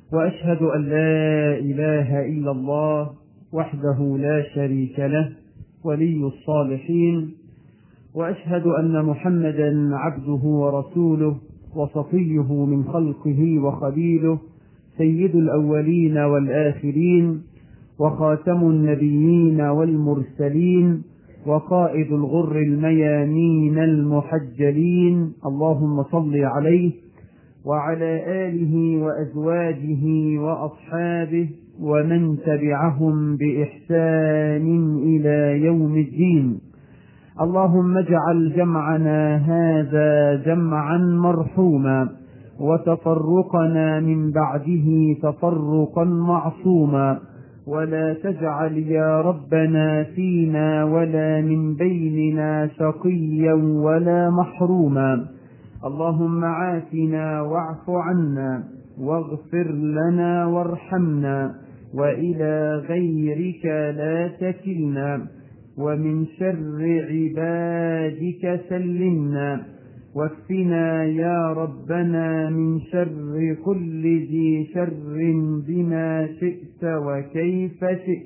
واشهد ان لا اله الا الله وحده لا شريك له ولي الصالحين واشهد ان محمدا عبده ورسوله وصفيه من خلقه وخليله سيد الاولين والاخرين وخاتم النبيين والمرسلين وقائد الغر الميامين المحجلين اللهم صل عليه وعلى اله وازواجه واصحابه ومن تبعهم باحسان الى يوم الدين اللهم اجعل جمعنا هذا جمعا مرحوما وتفرقنا من بعده تفرقا معصوما ولا تجعل يا ربنا فينا ولا من بيننا شقيا ولا محروما اللهم عافنا واعف عنا واغفر لنا وارحمنا والى غيرك لا تكلنا ومن شر عبادك سلمنا واكفنا يا ربنا من شر كل ذي شر بما شئت وكيف شئت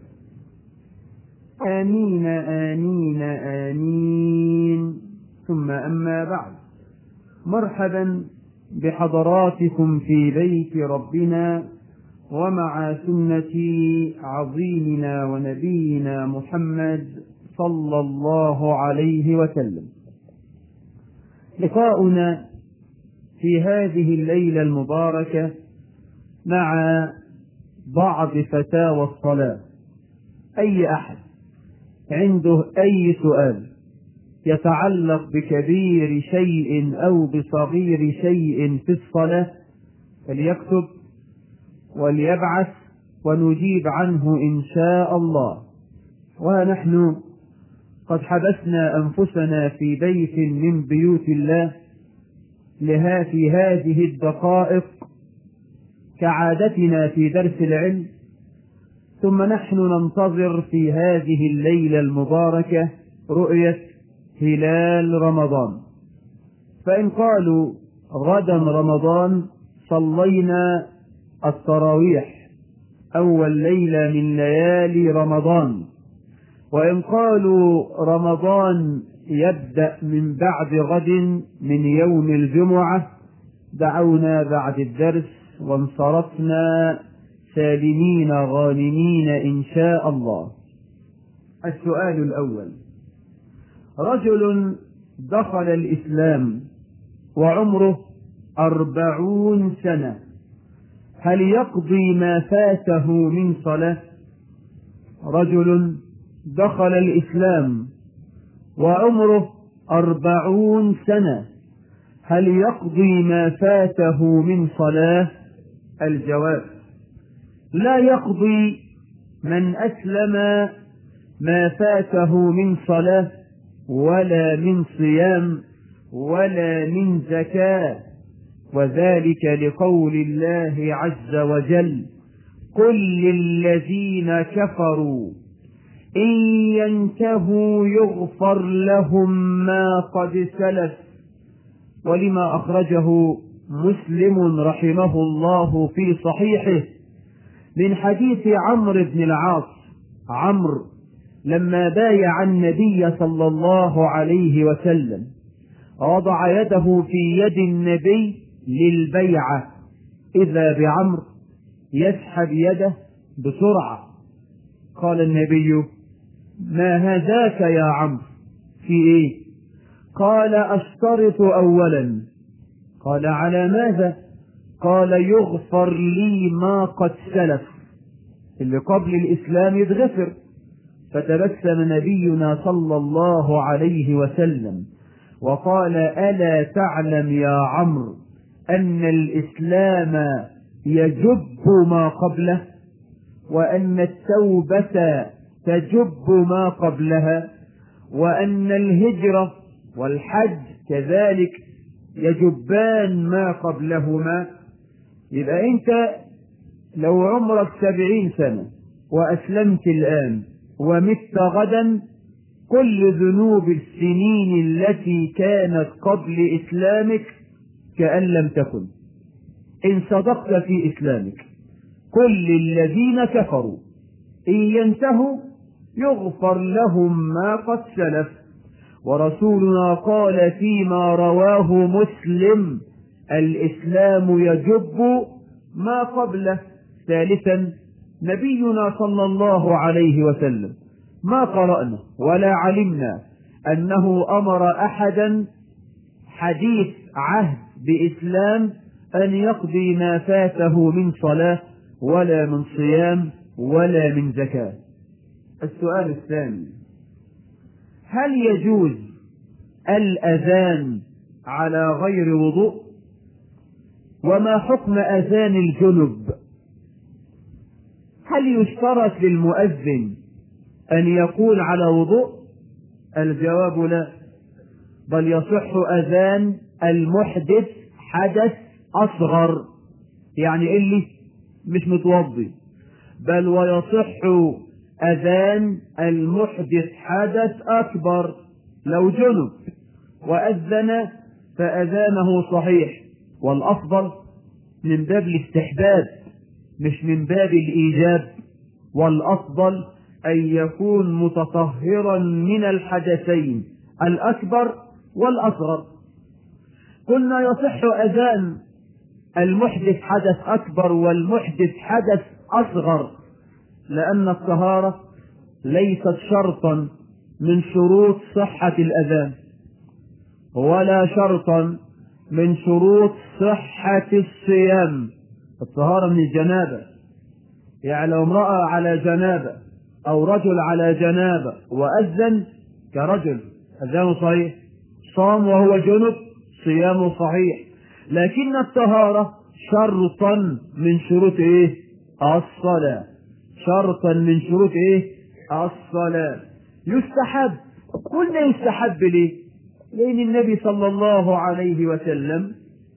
آمين آمين آمين ثم أما بعد مرحبا بحضراتكم في بيت ربنا ومع سنة عظيمنا ونبينا محمد صلى الله عليه وسلم لقاؤنا في هذه الليلة المباركة مع بعض فتاوى الصلاة أي أحد عنده أي سؤال يتعلق بكبير شيء أو بصغير شيء في الصلاة فليكتب وليبعث ونجيب عنه إن شاء الله ونحن قد حبسنا أنفسنا في بيت من بيوت الله لها في هذه الدقائق كعادتنا في درس العلم ثم نحن ننتظر في هذه الليلة المباركة رؤية هلال رمضان فإن قالوا غدا رمضان صلينا التراويح أول ليلة من ليالي رمضان وإن قالوا رمضان يبدأ من بعد غد من يوم الجمعة دعونا بعد الدرس وانصرفنا سالمين غانمين إن شاء الله السؤال الأول رجل دخل الإسلام وعمره أربعون سنة هل يقضي ما فاته من صلاة رجل دخل الإسلام وعمره أربعون سنة هل يقضي ما فاته من صلاة الجواب لا يقضي من أسلم ما فاته من صلاة ولا من صيام ولا من زكاة وذلك لقول الله عز وجل قل للذين كفروا إن ينتهوا يغفر لهم ما قد سلف ولما أخرجه مسلم رحمه الله في صحيحه من حديث عمرو بن العاص عمرو لما بايع النبي صلى الله عليه وسلم وضع يده في يد النبي للبيعة إذا بعمر يسحب يده بسرعة قال النبي ما هذاك يا عمرو في ايه قال اشترط اولا قال على ماذا قال يغفر لي ما قد سلف اللي قبل الاسلام يتغفر فتبسم نبينا صلى الله عليه وسلم وقال الا تعلم يا عمرو ان الاسلام يجب ما قبله وان التوبه تجب ما قبلها وأن الهجرة والحج كذلك يجبان ما قبلهما يبقى أنت لو عمرك سبعين سنة وأسلمت الآن ومت غدا كل ذنوب السنين التي كانت قبل إسلامك كأن لم تكن إن صدقت في إسلامك كل الذين كفروا إن ينتهوا يغفر لهم ما قد سلف ورسولنا قال فيما رواه مسلم الإسلام يجب ما قبله ثالثا نبينا صلى الله عليه وسلم ما قرأنا ولا علمنا أنه أمر أحدا حديث عهد بإسلام أن يقضي ما فاته من صلاة ولا من صيام ولا من زكاة السؤال الثاني هل يجوز الأذان على غير وضوء وما حكم أذان الجنب هل يشترط للمؤذن أن يقول على وضوء الجواب لا بل يصح أذان المحدث حدث أصغر يعني اللي مش متوضي بل ويصح أذان المحدث حدث أكبر لو جنب وأذن فأذانه صحيح والأفضل من باب الاستحباب مش من باب الإيجاب والأفضل أن يكون متطهرا من الحدثين الأكبر والأصغر قلنا يصح أذان المحدث حدث أكبر والمحدث حدث أصغر لأن الطهارة ليست شرطا من شروط صحة الأذان ولا شرطا من شروط صحة الصيام الطهارة من الجنابة يعني لو امرأة على جنابة أو رجل على جنابة وأذن كرجل أذانه صحيح صام وهو جنب صيامه صحيح لكن الطهارة شرطا من شروط إيه؟ الصلاة شرطا من شروط إيه؟ الصلاة يستحب قلنا يستحب ليه؟ لأن النبي صلى الله عليه وسلم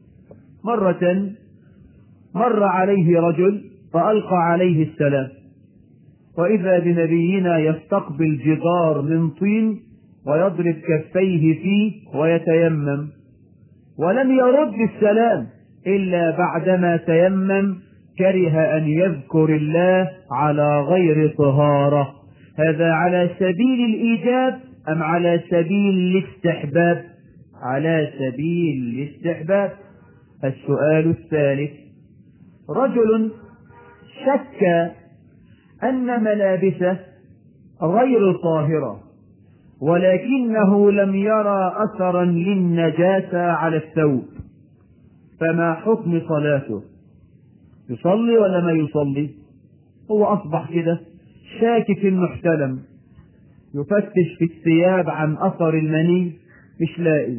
مرة مر عليه رجل فألقى عليه السلام وإذا بنبينا يستقبل جدار من طين ويضرب كفيه فيه ويتيمم ولم يرد السلام إلا بعدما تيمم كره أن يذكر الله على غير طهارة هذا على سبيل الإيجاب أم على سبيل الاستحباب على سبيل الاستحباب السؤال الثالث رجل شك أن ملابسه غير طاهرة ولكنه لم يرى أثرا للنجاسة على الثوب فما حكم صلاته يصلي ولا ما يصلي هو أصبح كده شاكك انه احتلم يفتش في الثياب عن أثر المني مش لاقي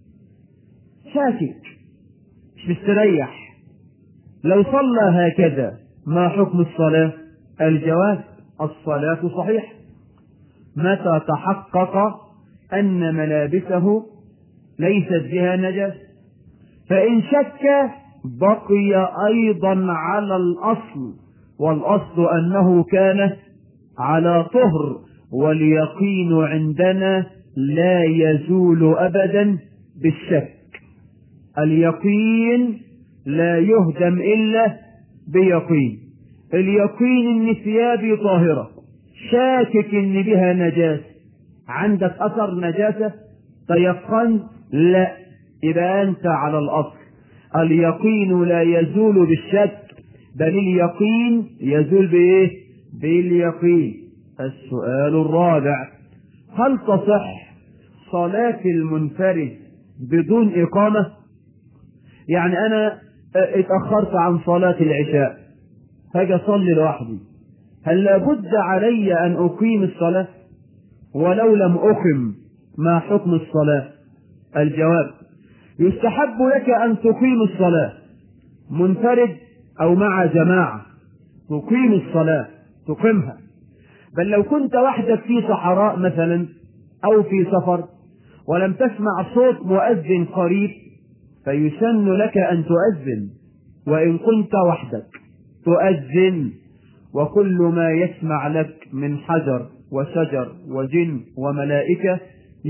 شاكك مش مستريح لو صلى هكذا ما حكم الصلاة الجواب الصلاة صحيحة متى تحقق أن ملابسه ليست بها نجس فإن شك بقي أيضا على الأصل والأصل أنه كان على طهر واليقين عندنا لا يزول أبدا بالشك اليقين لا يهدم إلا بيقين اليقين ان ثيابي طاهرة شاكك ان بها نجاسة عندك اثر نجاسة تيقنت لا يبقى انت على الاصل اليقين لا يزول بالشك بل اليقين يزول بايه باليقين السؤال الرابع هل تصح صلاة المنفرد بدون إقامة يعني أنا اتأخرت عن صلاة العشاء هاجي أصلي لوحدي هل لابد علي أن أقيم الصلاة ولو لم أقم ما حكم الصلاة الجواب يستحب لك أن تقيم الصلاة منفرد أو مع جماعة تقيم الصلاة تقيمها بل لو كنت وحدك في صحراء مثلا أو في سفر ولم تسمع صوت مؤذن قريب فيسن لك أن تؤذن وإن كنت وحدك تؤذن وكل ما يسمع لك من حجر وشجر وجن وملائكة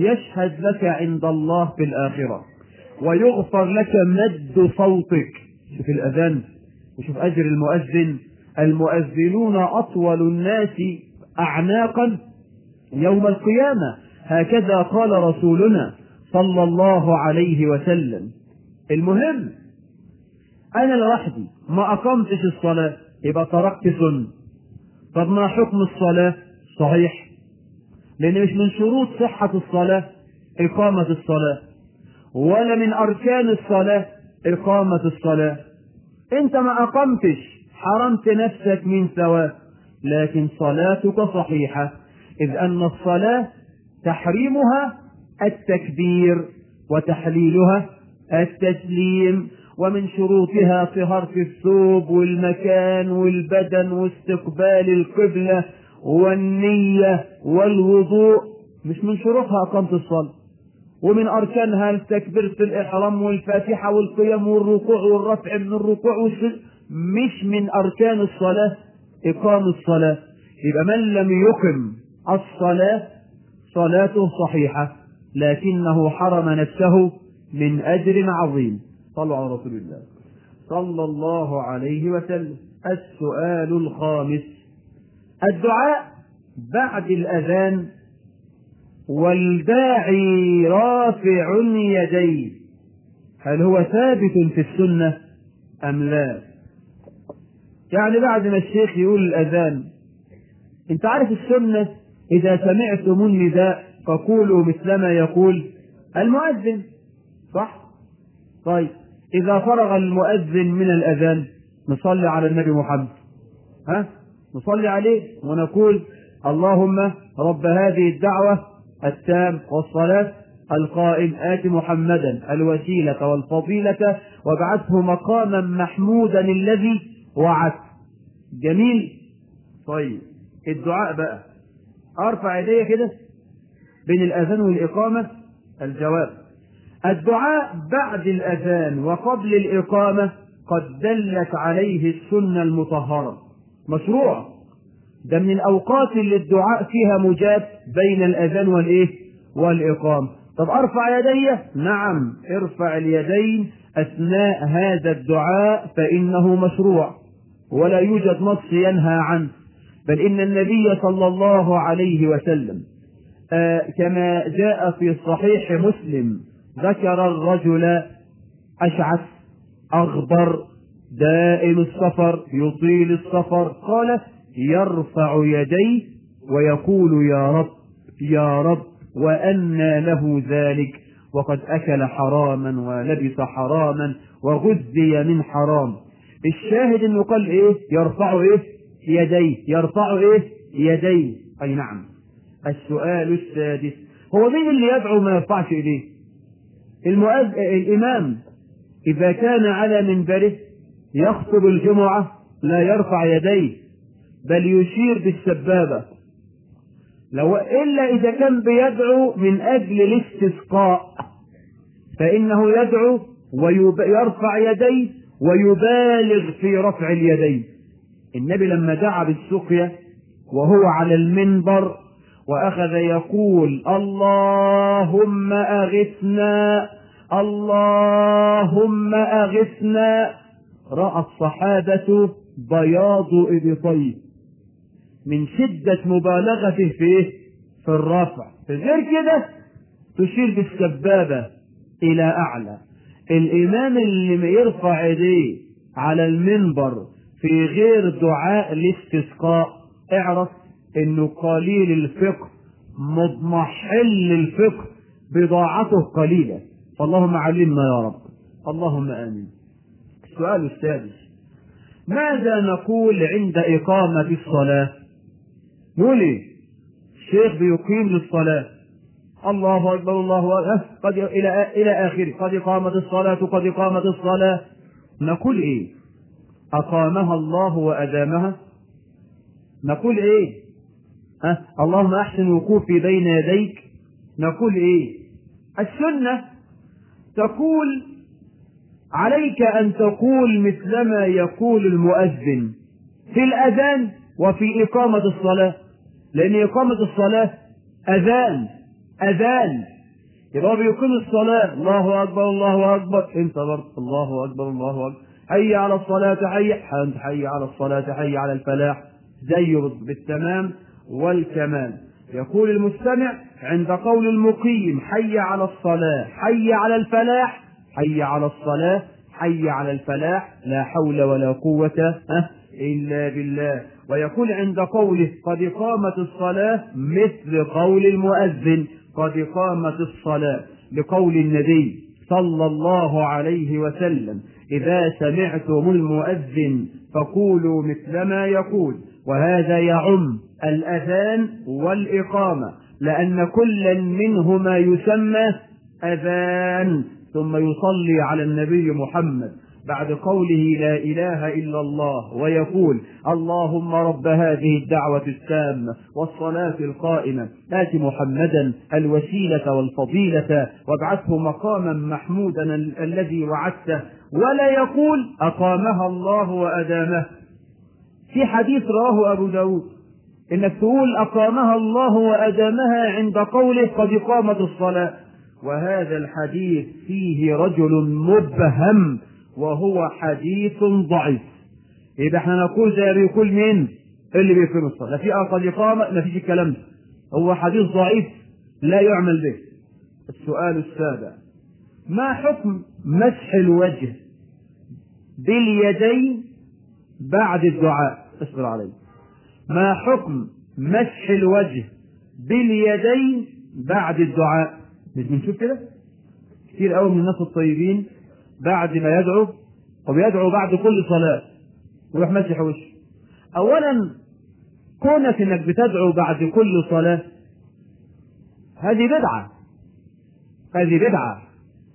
يشهد لك عند الله في الآخرة ويغفر لك مد صوتك شوف الأذان وشوف أجر المؤذن المؤذنون أطول الناس أعناقا يوم القيامة هكذا قال رسولنا صلى الله عليه وسلم المهم أنا لوحدي ما أقمتش الصلاة يبقى تركت سنة طب ما حكم الصلاة صحيح لأن مش من شروط صحة الصلاة إقامة الصلاة ولا من أركان الصلاة إقامة الصلاة أنت ما أقمتش حرمت نفسك من ثواب لكن صلاتك صحيحة إذ أن الصلاة تحريمها التكبير وتحليلها التسليم ومن شروطها طهارة الثوب والمكان والبدن واستقبال القبلة والنية والوضوء مش من شروطها إقامة الصلاة ومن أركانها التكبيرة الإحرام والفاتحة والقيام والركوع والرفع من الركوع والسجود مش من أركان الصلاة إقام الصلاة يبقى من لم يقم الصلاة صلاته صحيحة لكنه حرم نفسه من أجر عظيم صلوا على رسول الله صلى الله عليه وسلم السؤال الخامس الدعاء بعد الأذان والداعي رافع يديه هل هو ثابت في السنة أم لا يعني بعد ما الشيخ يقول الأذان انت عارف السنة إذا سمعتم النداء فقولوا مثلما يقول المؤذن صح طيب إذا فرغ المؤذن من الأذان نصلي على النبي محمد ها نصلي عليه ونقول اللهم رب هذه الدعوة التام والصلاة القائم آت محمدا الوسيلة والفضيلة وابعثه مقاما محمودا الذي وعدت جميل طيب الدعاء بقى ارفع يدي كده بين الاذان والاقامه الجواب الدعاء بعد الاذان وقبل الاقامه قد دلت عليه السنه المطهره مشروع ده من الاوقات اللي الدعاء فيها مجاب بين الاذان والايه والاقامه طب ارفع يدي نعم ارفع اليدين اثناء هذا الدعاء فانه مشروع ولا يوجد نص ينهى عنه بل إن النبي صلى الله عليه وسلم آه كما جاء في صحيح مسلم ذكر الرجل أشعث أغبر دائم السفر يطيل السفر قال يرفع يديه ويقول يا رب يا رب وأنى له ذلك وقد أكل حراما ولبس حراما وغذي من حرام الشاهد انه قال ايه يرفع ايه يديه يرفع ايه يديه اي نعم السؤال السادس هو مين اللي يدعو ما يرفعش ايديه المؤذ... الامام اذا كان على منبره يخطب الجمعه لا يرفع يديه بل يشير بالسبابه لو الا اذا كان بيدعو من اجل الاستسقاء فانه يدعو ويرفع يديه ويبالغ في رفع اليدين النبي لما دعا بالسقيا وهو على المنبر واخذ يقول اللهم اغثنا اللهم اغثنا راى الصحابه بياض ابطيه من شده مبالغته في في الرفع غير كده تشير بالسبابه الى اعلى الامام اللي يرفع يديه على المنبر في غير دعاء الاستسقاء اعرف انه قليل الفقه مضمحل الفقه بضاعته قليلة فاللهم علمنا يا رب اللهم امين السؤال السادس ماذا نقول عند إقامة الصلاة نقول إيه الشيخ بيقيم للصلاة الله أكبر الله أكبر قد إلى إلى آخره قد قامت الصلاة قد قامت الصلاة نقول إيه أقامها الله وأدامها نقول إيه أه؟ اللهم أحسن وقوفي بين يديك نقول إيه السنة تقول عليك أن تقول مثلما يقول المؤذن في الأذان وفي إقامة الصلاة لأن إقامة الصلاة أذان أذان يبقى بيقيم الصلاة الله أكبر الله أكبر أنت برضه الله أكبر الله أكبر حي على الصلاة حي حي على الصلاة حي على الفلاح زيه بالتمام والكمال يقول المستمع عند قول المقيم حي على الصلاة حي على الفلاح حي على الصلاة حي على الفلاح لا حول ولا قوة إلا بالله ويقول عند قوله قد قامت الصلاة مثل قول المؤذن قد قامت الصلاة لقول النبي صلى الله عليه وسلم إذا سمعتم المؤذن فقولوا مثل ما يقول وهذا يعم الأذان والإقامة لأن كلا منهما يسمى أذان ثم يصلي على النبي محمد بعد قوله لا إله إلا الله ويقول اللهم رب هذه الدعوة التامة والصلاة القائمة آت محمدا الوسيلة والفضيلة وابعثه مقاما محمودا الذي وعدته ولا يقول أقامها الله وأدامه في حديث رواه أبو داود إنك تقول أقامها الله وأدامها عند قوله قد قامت الصلاة وهذا الحديث فيه رجل مبهم وهو حديث ضعيف يبقى احنا نقول زي بيقول مين اللي بيقيم الصلاة لا في قد إقامة ما فيش الكلام ده هو حديث ضعيف لا يعمل به السؤال السابع ما حكم مسح الوجه باليدين بعد الدعاء اصبر علي ما حكم مسح الوجه باليدين بعد الدعاء مش بنشوف كده كتير قوي من الناس الطيبين بعد ما يدعو وبيدعو بعد كل صلاة ويروح مسح وشه أولا كونك إنك بتدعو بعد كل صلاة هذه بدعة هذه بدعة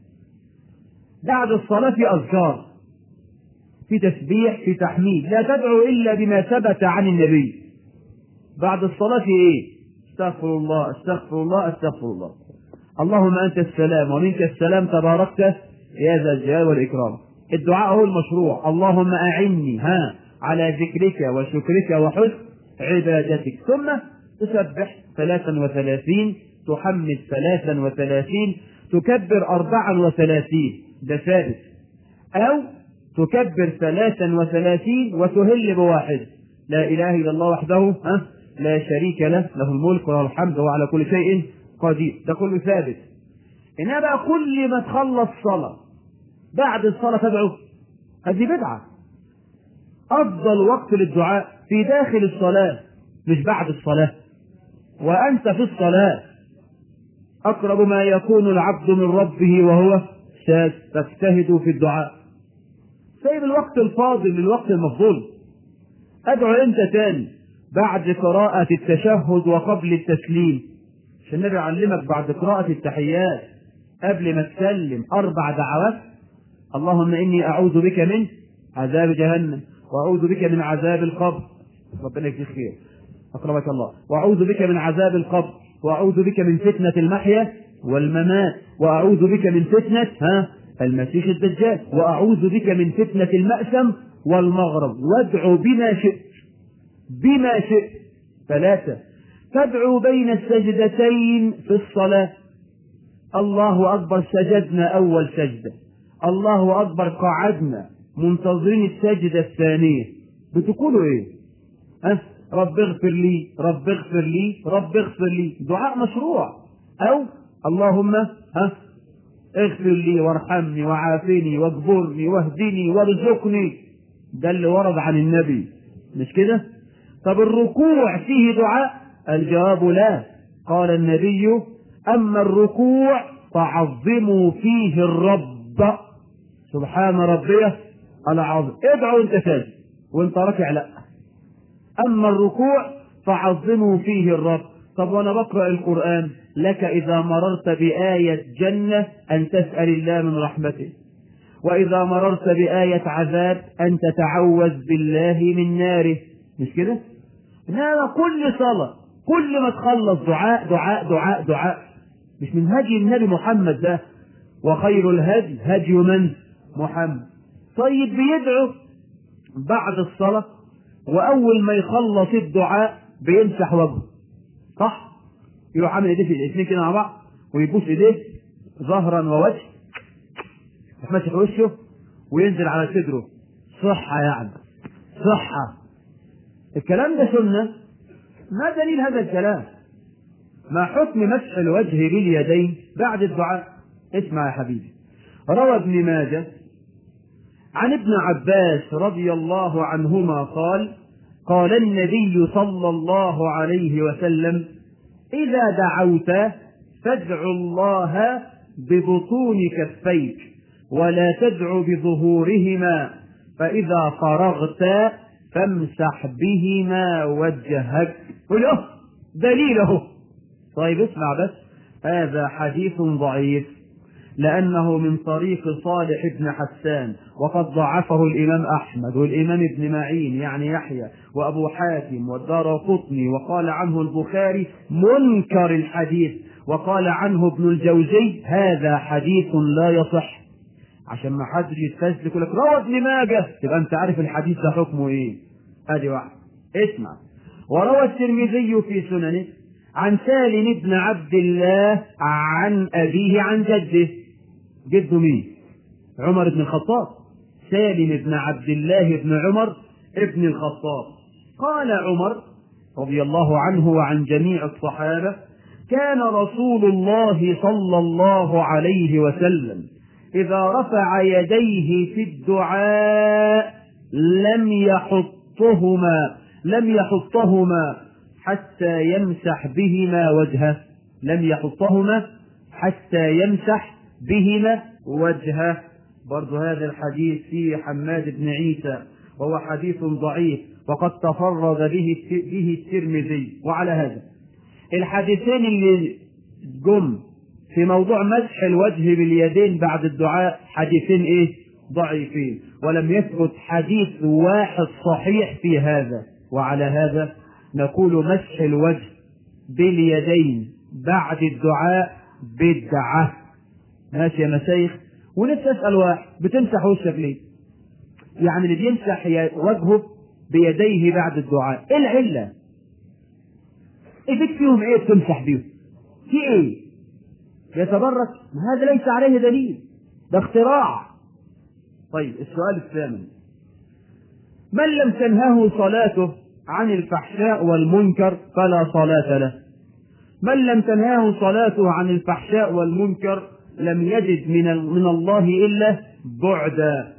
بعد الصلاة في أذكار في تسبيح في تحميد لا تدعو إلا بما ثبت عن النبي بعد الصلاة في إيه استغفر الله استغفر الله استغفر الله اللهم أنت السلام ومنك السلام تباركت يا ذا الجلال والإكرام الدعاء هو المشروع اللهم أعني ها على ذكرك وشكرك وحسن عبادتك ثم تسبح ثلاثا وثلاثين تحمد ثلاثا وثلاثين تكبر أربعا وثلاثين ده ثابت أو تكبر ثلاثا وثلاثين وتهل بواحد لا إله إلا الله وحده ها لا شريك له له الملك وله الحمد وهو على كل شيء قدير ده كله ثابت إنما بقى كل ما تخلص صلاة بعد الصلاة تدعو هذه بدعة أفضل وقت للدعاء في داخل الصلاة مش بعد الصلاة وأنت في الصلاة أقرب ما يكون العبد من ربه وهو ساج تجتهد في الدعاء سيب الوقت الفاضل للوقت المفضول أدعو أنت تاني بعد قراءة التشهد وقبل التسليم عشان النبي يعلمك بعد قراءة التحيات قبل ما تسلم أربع دعوات اللهم إني أعوذ بك من عذاب جهنم وأعوذ بك من عذاب القبر ربنا يجزيك خير أكرمك الله وأعوذ بك من عذاب القبر وأعوذ بك من فتنة المحيا والممات وأعوذ بك من فتنة ها المسيح الدجال وأعوذ بك من فتنة المأسم والمغرب وادعو بما شئت بما شئت ثلاثة تدعو بين السجدتين في الصلاة الله أكبر سجدنا أول سجدة الله أكبر قعدنا منتظرين السجدة الثانية بتقولوا إيه؟ أه؟ رب اغفر لي رب اغفر لي رب اغفر لي دعاء مشروع أو اللهم ها اغفر لي وارحمني وعافني واجبرني واهدني وارزقني ده اللي ورد عن النبي مش كده؟ طب الركوع فيه دعاء الجواب لا قال النبي أما الركوع فعظموا فيه الرب سبحان ربي العظيم ادعوا انت ساجد وانت راكع لا أما الركوع فعظموا فيه الرب طب وأنا بقرأ القرآن لك إذا مررت بآية جنة أن تسأل الله من رحمته وإذا مررت بآية عذاب أن تتعوذ بالله من ناره مش كده؟ إنما كل صلاة كل ما تخلص دعاء دعاء دعاء دعاء مش من هدي النبي محمد ده وخير الهدي هدي من؟ محمد طيب بيدعو بعد الصلاة وأول ما يخلص الدعاء بيمسح وجهه صح؟ يروح عامل ايديه في الاثنين كده مع بعض ويبوس ايديه ظهرا ووجه يمسح وشه وينزل على صدره صحة يعني صحة الكلام ده سنة ما دليل هذا الكلام ما حكم مسح الوجه باليدين بعد الدعاء اسمع يا حبيبي روى ابن ماجه عن ابن عباس رضي الله عنهما قال قال النبي صلى الله عليه وسلم إذا دعوت فادع الله ببطون كفيك ولا تدع بظهورهما فإذا فرغت فامسح بهما وجهك قل اه دليله طيب اسمع بس هذا حديث ضعيف لأنه من طريق صالح بن حسان وقد ضعفه الإمام أحمد والإمام ابن معين يعني يحيى وأبو حاتم والدار قطني وقال عنه البخاري منكر الحديث وقال عنه ابن الجوزي هذا حديث لا يصح عشان ما حد يستسلك يقول لك روى ابن ماجه تبقى انت عارف الحديث ده حكمه ايه ادي واحد اسمع وروى الترمذي في سننه عن سالم بن عبد الله عن أبيه عن جده جده مين عمر بن الخطاب سالم بن عبد الله بن عمر ابن الخطاب قال عمر رضي الله عنه وعن جميع الصحابة كان رسول الله صلى الله عليه وسلم إذا رفع يديه في الدعاء لم يحطهما لم يحطهما حتى يمسح بهما وجهه لم يحطهما حتى يمسح بهما وجهه برضو هذا الحديث في حماد بن عيسى وهو حديث ضعيف وقد تفرد به به الترمذي وعلى هذا الحديثين اللي جم في موضوع مسح الوجه باليدين بعد الدعاء حديثين ايه ضعيفين ولم يثبت حديث واحد صحيح في هذا وعلى هذا نقول مسح الوجه باليدين بعد الدعاء بدعة ماشي يا مشايخ ونفسي اسال واحد بتمسح وشك ليه؟ يعني اللي بيمسح وجهه بيديه بعد الدعاء ايه العله؟ ايه فيهم ايه بتمسح بيهم؟ في ايه؟ يتبرك هذا ليس عليه دليل ده اختراع طيب السؤال الثامن من لم تنهه صلاته عن الفحشاء والمنكر فلا صلاة له من لم تنهاه صلاته عن الفحشاء والمنكر لم يجد من من الله الا بعدا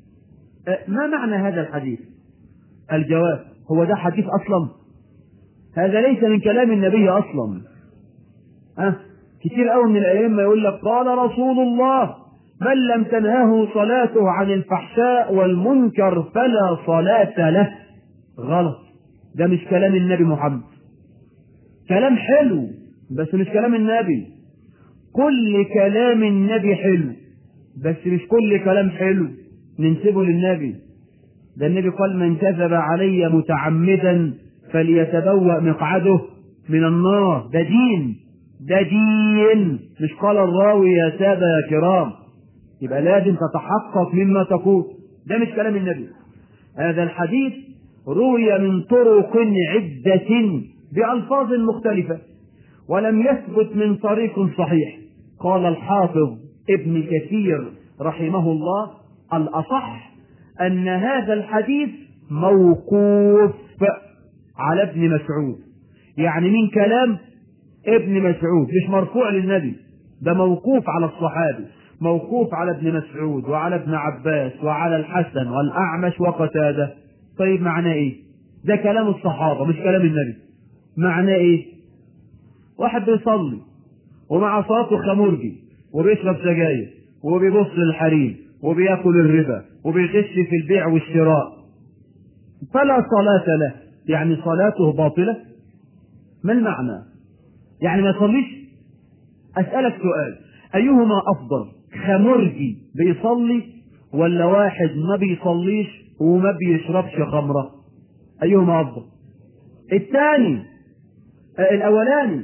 ما معنى هذا الحديث الجواب هو ده حديث اصلا هذا ليس من كلام النبي اصلا أه؟ كتير قوي من الائمه يقول لك قال رسول الله من لم تنهه صلاته عن الفحشاء والمنكر فلا صلاة له غلط ده مش كلام النبي محمد كلام حلو بس مش كلام النبي كل كلام النبي حلو بس مش كل كلام حلو ننسبه للنبي ده النبي قال من كذب علي متعمدا فليتبوأ مقعده من النار ده دين ده دين مش قال الراوي يا سادة يا كرام يبقى لازم تتحقق مما تقول ده مش كلام النبي هذا الحديث روي من طرق عدة بألفاظ مختلفة ولم يثبت من طريق صحيح قال الحافظ ابن كثير رحمه الله الأصح أن هذا الحديث موقوف على ابن مسعود يعني من كلام ابن مسعود مش مرفوع للنبي ده موقوف على الصحابي موقوف على ابن مسعود وعلى ابن عباس وعلى الحسن والأعمش وقتاده طيب معناه ايه ده كلام الصحابة مش كلام النبي معناه ايه واحد بيصلي ومع صلاته خمرجي وبيشرب سجاير وبيبص للحريم وبياكل الربا وبيغش في البيع والشراء فلا صلاة له يعني صلاته باطلة ما المعنى يعني ما يصليش أسألك سؤال أيهما أفضل خمرجي بيصلي ولا واحد ما بيصليش وما بيشربش خمرة أيهما أفضل الثاني الأولاني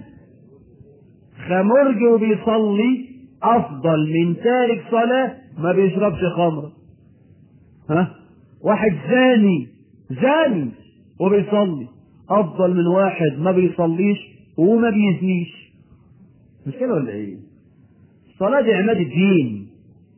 خمرجي وبيصلي أفضل من تارك صلاة ما بيشربش خمرة ها واحد زاني زاني وبيصلي أفضل من واحد ما بيصليش وما بيزنيش مش كده ولا إيه؟ الصلاة دي عماد الدين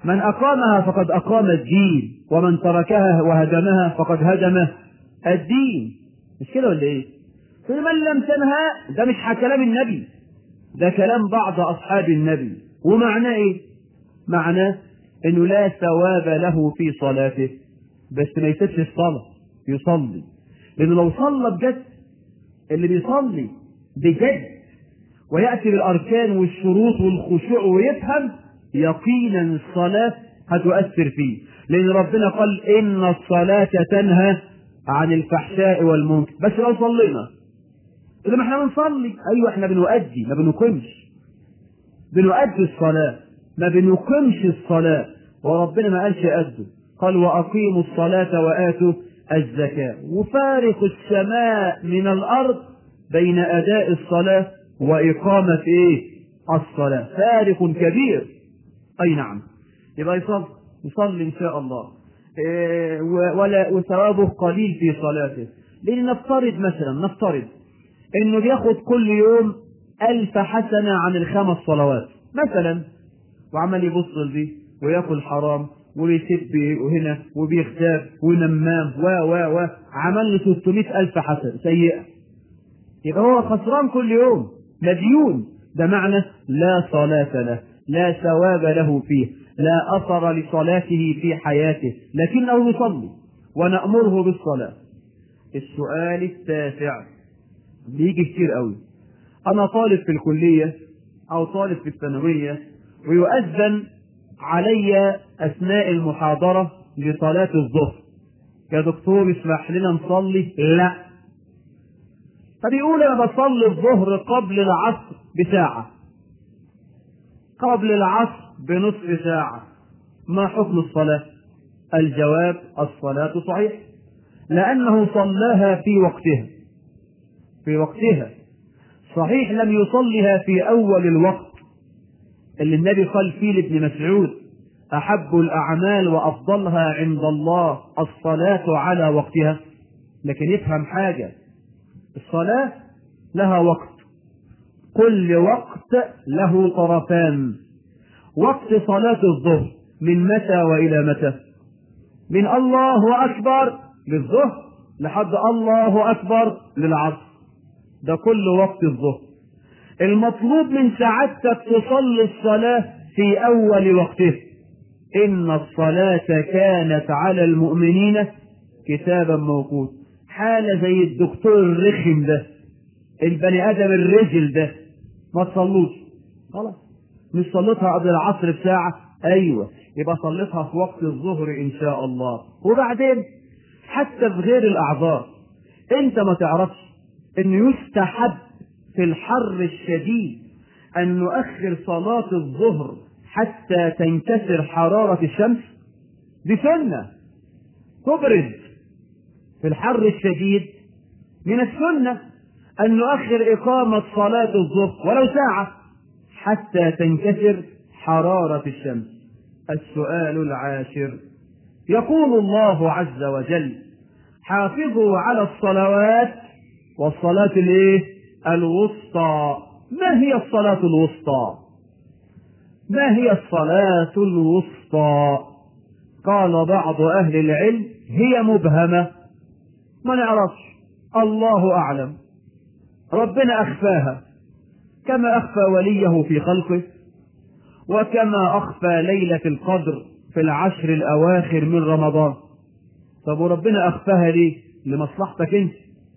من أقامها فقد أقام الدين ومن تركها وهدمها فقد هدم الدين مش كده ولا إيه؟ من لم تنهى ده مش كلام النبي ده كلام بعض أصحاب النبي ومعناه إيه؟ معناه إنه لا ثواب له في صلاته بس ما يسيبش الصلاة يصلي لأنه لو صلى بجد اللي بيصلي بجد ويأتي بالأركان والشروط والخشوع ويفهم يقينا الصلاة هتؤثر فيه لأن ربنا قال إن الصلاة تنهى عن الفحشاء والمنكر بس لو صلينا إذا ما احنا بنصلي أيوة احنا بنؤدي ما بنقيمش بنؤدي الصلاة ما بنقيمش الصلاة وربنا ما قالش أدوا قال وأقيموا الصلاة وآتوا الزكاة وفارق السماء من الأرض بين أداء الصلاة وإقامة إيه؟ الصلاة فارق كبير أي نعم يبقى يصلي يصلي إن شاء الله إيه ولا وثوابه قليل في صلاته لأن نفترض مثلا نفترض إنه بياخد كل يوم ألف حسنة عن الخمس صلوات مثلا وعمال يبص دي وياكل حرام ويسب هنا وبيغتاب ونمام و و و عمل له 600 ألف حسنة سيئة يبقى هو خسران كل يوم مديون ده معنى لا صلاة له لا ثواب له فيه لا أثر لصلاته في حياته لكنه يصلي ونأمره بالصلاة السؤال التاسع بيجي كتير قوي أنا طالب في الكلية أو طالب في الثانوية ويؤذن علي أثناء المحاضرة لصلاة الظهر يا دكتور اسمح لنا نصلي لا فبيقول أنا بصلي الظهر قبل العصر بساعة قبل العصر بنصف ساعة ما حكم الصلاة الجواب الصلاة صحيح لأنه صلاها في وقتها في وقتها صحيح لم يصلها في أول الوقت اللي النبي قال فيه لابن مسعود أحب الأعمال وأفضلها عند الله الصلاة على وقتها لكن يفهم حاجة الصلاة لها وقت كل وقت له طرفان وقت صلاة الظهر من متى وإلى متى من الله أكبر للظهر لحد الله أكبر للعصر ده كل وقت الظهر المطلوب من سعادتك تصلي الصلاة في أول وقته إن الصلاة كانت على المؤمنين كتابا موقوت حالة زي الدكتور الرخم ده البني آدم الرجل ده ما تصلوش خلاص مش صليتها قبل العصر بساعة أيوة يبقى صليتها في وقت الظهر إن شاء الله وبعدين حتى في غير الأعذار أنت ما تعرفش إنه يستحب في الحر الشديد أن نؤخر صلاة الظهر حتى تنكسر حرارة الشمس دي سنة تبرد في الحر الشديد من السنة أن نؤخر إقامة صلاة الظهر ولو ساعة حتى تنكسر حرارة الشمس السؤال العاشر يقول الله عز وجل حافظوا على الصلوات والصلاة الايه الوسطى ما هي الصلاة الوسطى ما هي الصلاة الوسطى قال بعض أهل العلم هي مبهمة ما نعرفش الله أعلم ربنا أخفاها كما أخفى وليه في خلقه وكما أخفى ليلة القدر في العشر الأواخر من رمضان طب وربنا أخفاها ليه؟ لمصلحتك أنت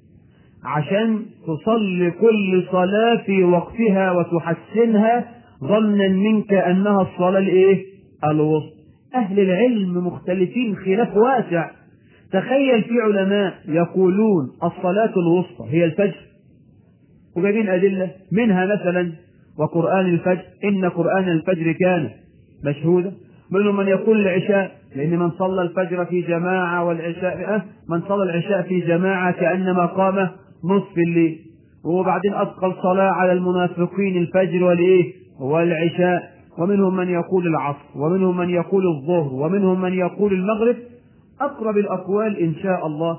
عشان تصلي كل صلاة في وقتها وتحسنها ظنا منك أنها الصلاة الإيه؟ الوسطى أهل العلم مختلفين خلاف واسع تخيل في علماء يقولون الصلاة الوسطى هي الفجر وجايبين أدلة منها مثلا وقرآن الفجر إن قرآن الفجر كان مشهودا منهم من يقول العشاء لأن من صلى الفجر في جماعة والعشاء من صلى العشاء في جماعة كأنما قام نصف الليل وبعدين أثقل صلاة على المنافقين الفجر والإيه والعشاء ومنهم من يقول العصر ومنهم من يقول الظهر ومنهم من يقول المغرب أقرب الأقوال إن شاء الله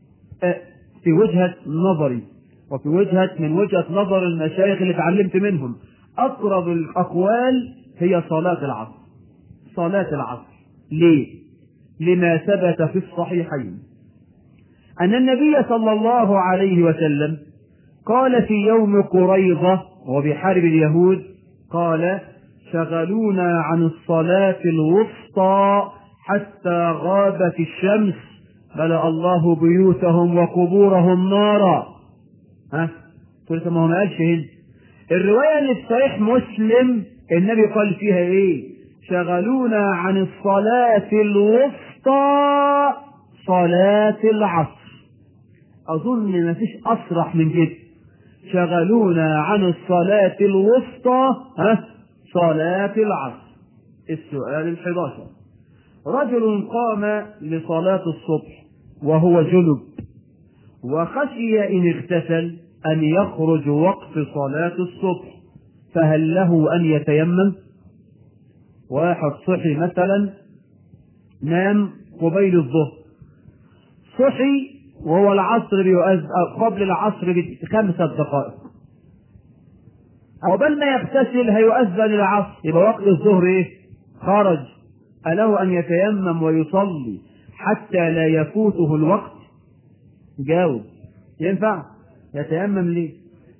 في وجهة نظري وفي وجهة من وجهة نظر المشايخ اللي اتعلمت منهم أقرب الأقوال هي صلاة العصر صلاة العصر ليه؟ لما ثبت في الصحيحين أن النبي صلى الله عليه وسلم قال في يوم قريضة وبحرب اليهود قال شغلونا عن الصلاة الوسطى حتى غابت الشمس ملأ الله بيوتهم وقبورهم نارا ها قلت ما هو ما قالش هنا الرواية اللي في صحيح مسلم النبي قال فيها ايه شغلونا عن الصلاة الوسطى صلاة العصر أظن ما فيش أصرح من كده شغلونا عن الصلاة الوسطى ها صلاة العصر السؤال الحداشر رجل قام لصلاة الصبح وهو جنب وخشي إن اغتسل أن يخرج وقت صلاة الصبح فهل له أن يتيمم واحد صحي مثلا نام قبيل الظهر صحي وهو العصر بيؤذن قبل العصر بخمسة دقائق عقبال ما يغتسل هيؤذن العصر يبقى وقت الظهر ايه؟ خرج أله أن يتيمم ويصلي حتى لا يفوته الوقت؟ جاوب ينفع؟ يتيمم ليه؟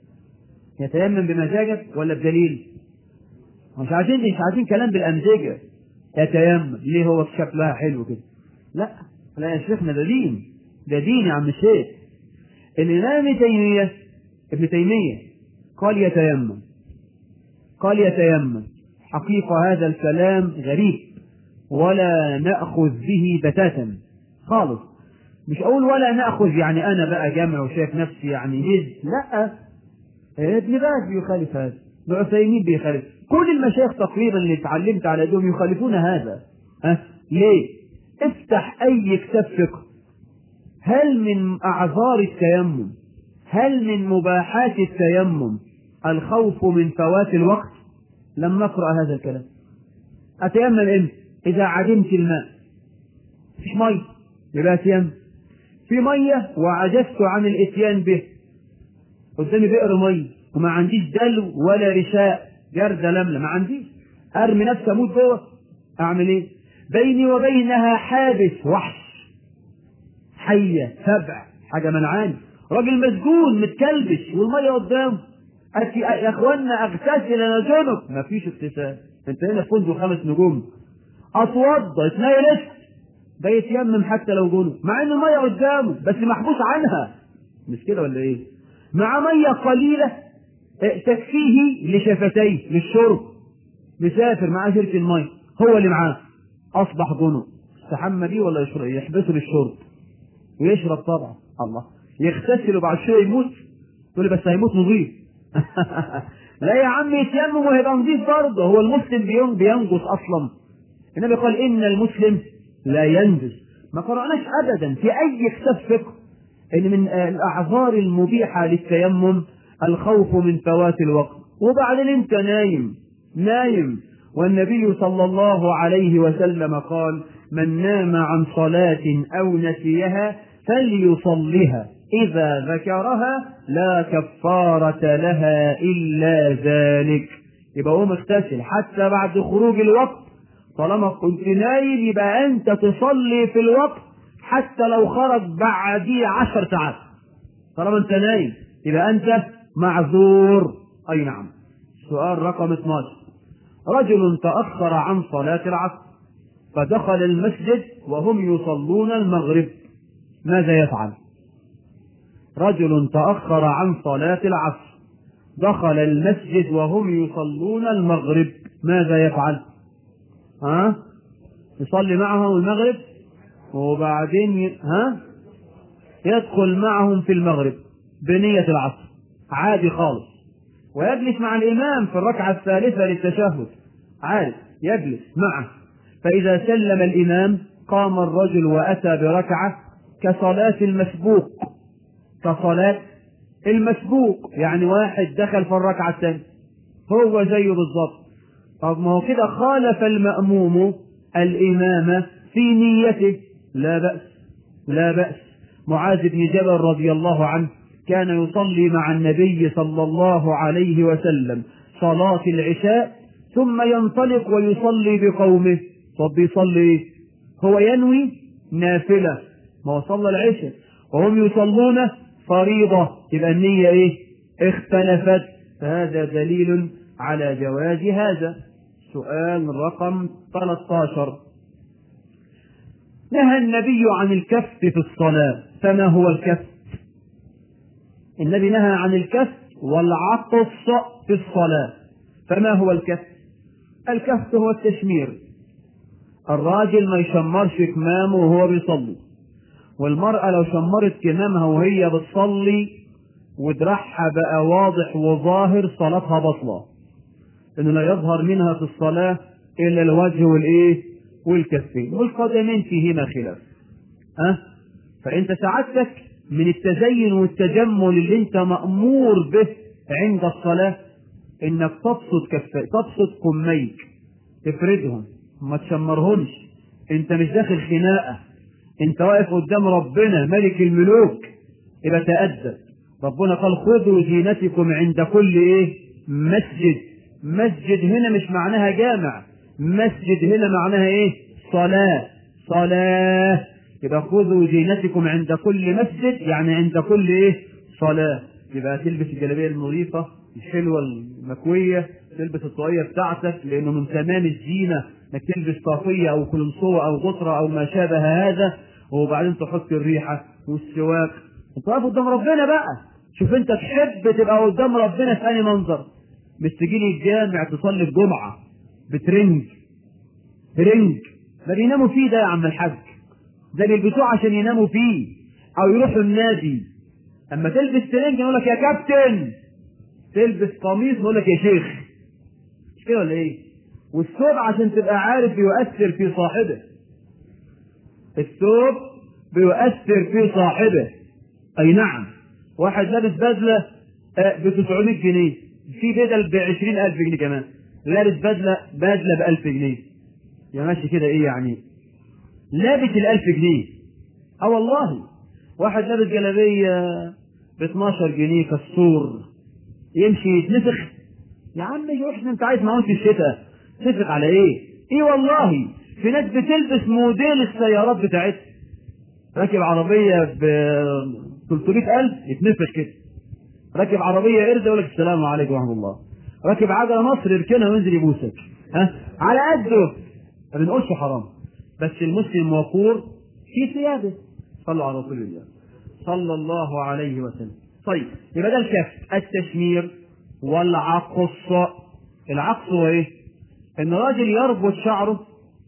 يتيمم بمزاجك ولا بدليل؟ مش عايزين مش عايزين كلام بالأمزجة يتيمم ليه هو شكلها حلو كده؟ لا لا يا شيخنا ده دين ده دين يا عم الشيخ الإمام ابن تيمية ابن تيمية قال يتيمم قال يتيمم حقيقة هذا الكلام غريب ولا نأخذ به بتاتا خالص مش أقول ولا نأخذ يعني أنا بقى جامع وشايف نفسي يعني جد لا ابن باز بيخالف هذا ابن عثيمين بيخالف كل المشايخ تقريبا اللي اتعلمت على ايديهم يخالفون هذا ها ليه؟ افتح أي كتاب فقه هل من أعذار التيمم هل من مباحات التيمم الخوف من فوات الوقت لم نقرأ هذا الكلام أتيمم إمتى إذا عدمت الماء مفيش مية يبقى أتيمم في مية وعجزت عن الإتيان به قدامي بئر مية وما عنديش دلو ولا رشاء جردة لملة ما عنديش أرمي نفسي أموت جوه أعمل إيه؟ بيني وبينها حابس وحش حية سبع حاجة منعاني راجل مسجون متكلبش والمية قدامه أتي يا اخوانا اغتسل انا جنب مفيش اغتسال انت هنا في فندق خمس نجوم اتوضى اتنيلت ده يتيمم حتى لو جنب مع ان المية قدامه بس محبوس عنها مش كده ولا ايه مع مية قليلة تكفيه لشفتيه للشرب مسافر معاه شركة المية هو اللي معاه اصبح جنب استحمى بيه ولا يشرب يحبسه للشرب ويشرب طبعا الله يغتسل وبعد شويه يموت تقول لي بس هيموت نظيف لا يا عم يتيمم وهيبقى نظيف برضه هو المسلم بينجس اصلا النبي قال ان المسلم لا ينجس ما قرأناش ابدا في اي كتاب فقه ان من الاعذار المبيحه للتيمم الخوف من فوات الوقت وبعدين انت نايم نايم والنبي صلى الله عليه وسلم قال من نام عن صلاة أو نسيها فليصلها إذا ذكرها لا كفارة لها إلا ذلك يبقى هو مغتسل حتى بعد خروج الوقت طالما كنت نايم يبقى أنت تصلي في الوقت حتى لو خرج بعديه عشر ساعات طالما أنت نايم يبقى أنت معذور أي نعم سؤال رقم 12 رجل تأخر عن صلاة العصر فدخل المسجد وهم يصلون المغرب ماذا يفعل رجل تأخر عن صلاة العصر دخل المسجد وهم يصلون المغرب ماذا يفعل ها يصلي معهم المغرب وبعدين ي... ها يدخل معهم في المغرب بنية العصر عادي خالص ويجلس مع الإمام في الركعة الثالثة للتشهد عادي يجلس معه فإذا سلم الإمام قام الرجل وأتى بركعة كصلاة المسبوق كصلاة المسبوق يعني واحد دخل في الركعة الثانية هو زيه بالظبط طب ما هو كده خالف المأموم الإمام في نيته لا بأس لا بأس معاذ بن جبل رضي الله عنه كان يصلي مع النبي صلى الله عليه وسلم صلاة العشاء ثم ينطلق ويصلي بقومه طب بيصلي ايه هو ينوي نافلة ما هو صلى العشاء وهم يصلون فريضة يبقى النية ايه اختلفت فهذا دليل على جواز هذا سؤال رقم 13 نهى النبي عن الكف في الصلاة فما هو الكف النبي نهى عن الكف والعطس في الصلاة فما هو الكف الكف هو التشمير الراجل ما يشمرش كمامه وهو بيصلي والمرأة لو شمرت كمامها وهي بتصلي ودراعها بقى واضح وظاهر صلاتها بطلة انه لا يظهر منها في الصلاة الا الوجه والايه والكفين والقدمين فيهما خلاف ها أه؟ فانت سعادتك من التزين والتجمل اللي انت مأمور به عند الصلاة انك تبسط كفاك تبسط كميك تفردهم ما تشمرهمش انت مش داخل خناقة انت واقف قدام ربنا ملك الملوك يبقى تأدب ربنا قال خذوا زينتكم عند كل ايه مسجد مسجد هنا مش معناها جامع مسجد هنا معناها ايه صلاة صلاة يبقى خذوا زينتكم عند كل مسجد يعني عند كل ايه صلاة يبقى تلبس الجلابية النظيفة الحلوة المكوية تلبس الطاقية بتاعتك لأنه من تمام الزينة إنك تلبس طاقية أو كلنصوة أو غطرة أو ما شابه هذا وبعدين تحط الريحة والسواك أنت واقف قدام ربنا بقى شوف أنت تحب تبقى قدام ربنا في أي منظر مش تجي لي الجامع تصلي الجمعة بترنج ترنج ده بيناموا فيه ده يا عم الحاج ده بيلبسوه عشان يناموا فيه أو يروحوا النادي أما تلبس ترنج يقول لك يا كابتن تلبس قميص يقول لك يا شيخ مش كده ولا ايه؟ والثوب عشان تبقى عارف بيؤثر في صاحبه الثوب بيؤثر في صاحبه اي نعم واحد لابس بدله ب 900 جنيه في بدل ب 20000 جنيه كمان لابس بدله بدله ب 1000 جنيه يا ماشي كده ايه يعني لابس ال 1000 جنيه اه والله واحد لابس جلابيه ب 12 جنيه كالسور يمشي يتنفخ يا عم يروح انت عايز معون في الشتاء تنفخ على ايه؟ ايه والله في ناس بتلبس موديل السيارات بتاعتها راكب عربية ب 300000 يتنفخ كده راكب عربية قرد يقول لك السلام عليكم ورحمة الله راكب عجلة مصر يركنها وينزل يبوسك ها على قده ما بنقولش حرام بس المسلم وقور في ثيابه صلوا على رسول الله صلى الله عليه وسلم طيب يبقى ده الكف التشمير والعقص العقص هو ايه؟ ان راجل يربط شعره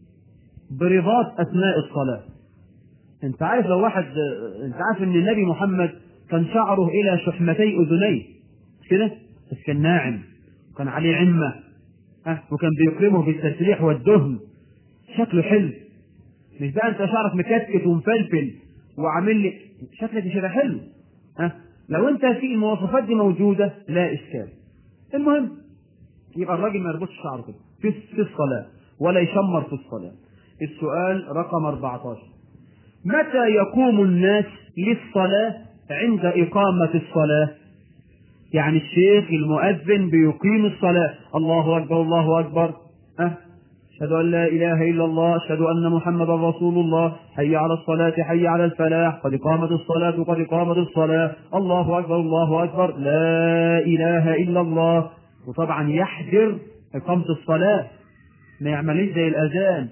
برباط اثناء الصلاه انت عارف لو واحد انت عارف ان النبي محمد كان شعره الى شحمتي اذنيه مش كده؟ بس كان ناعم وكان عليه عمه ها وكان بيكرمه بالتسريح والدهن شكله حلو مش بقى انت شعرك مكتكت ومفلفل وعامل لي شكلك مش هيبقى حلو ها لو انت في المواصفات دي موجوده لا اشكال المهم يبقى الراجل ما يربطش شعره كده في في الصلاه ولا يشمر في الصلاه السؤال رقم 14 متى يقوم الناس للصلاه عند اقامه الصلاه يعني الشيخ المؤذن بيقيم الصلاه الله اكبر الله اكبر أه أشهد أن لا إله إلا الله أشهد أن محمدا رسول الله حي على الصلاة حي على الفلاح قد قامت الصلاة قد قامت الصلاة الله أكبر الله أكبر لا إله إلا الله وطبعا يحجر إقامة الصلاة ما يعملش زي الأذان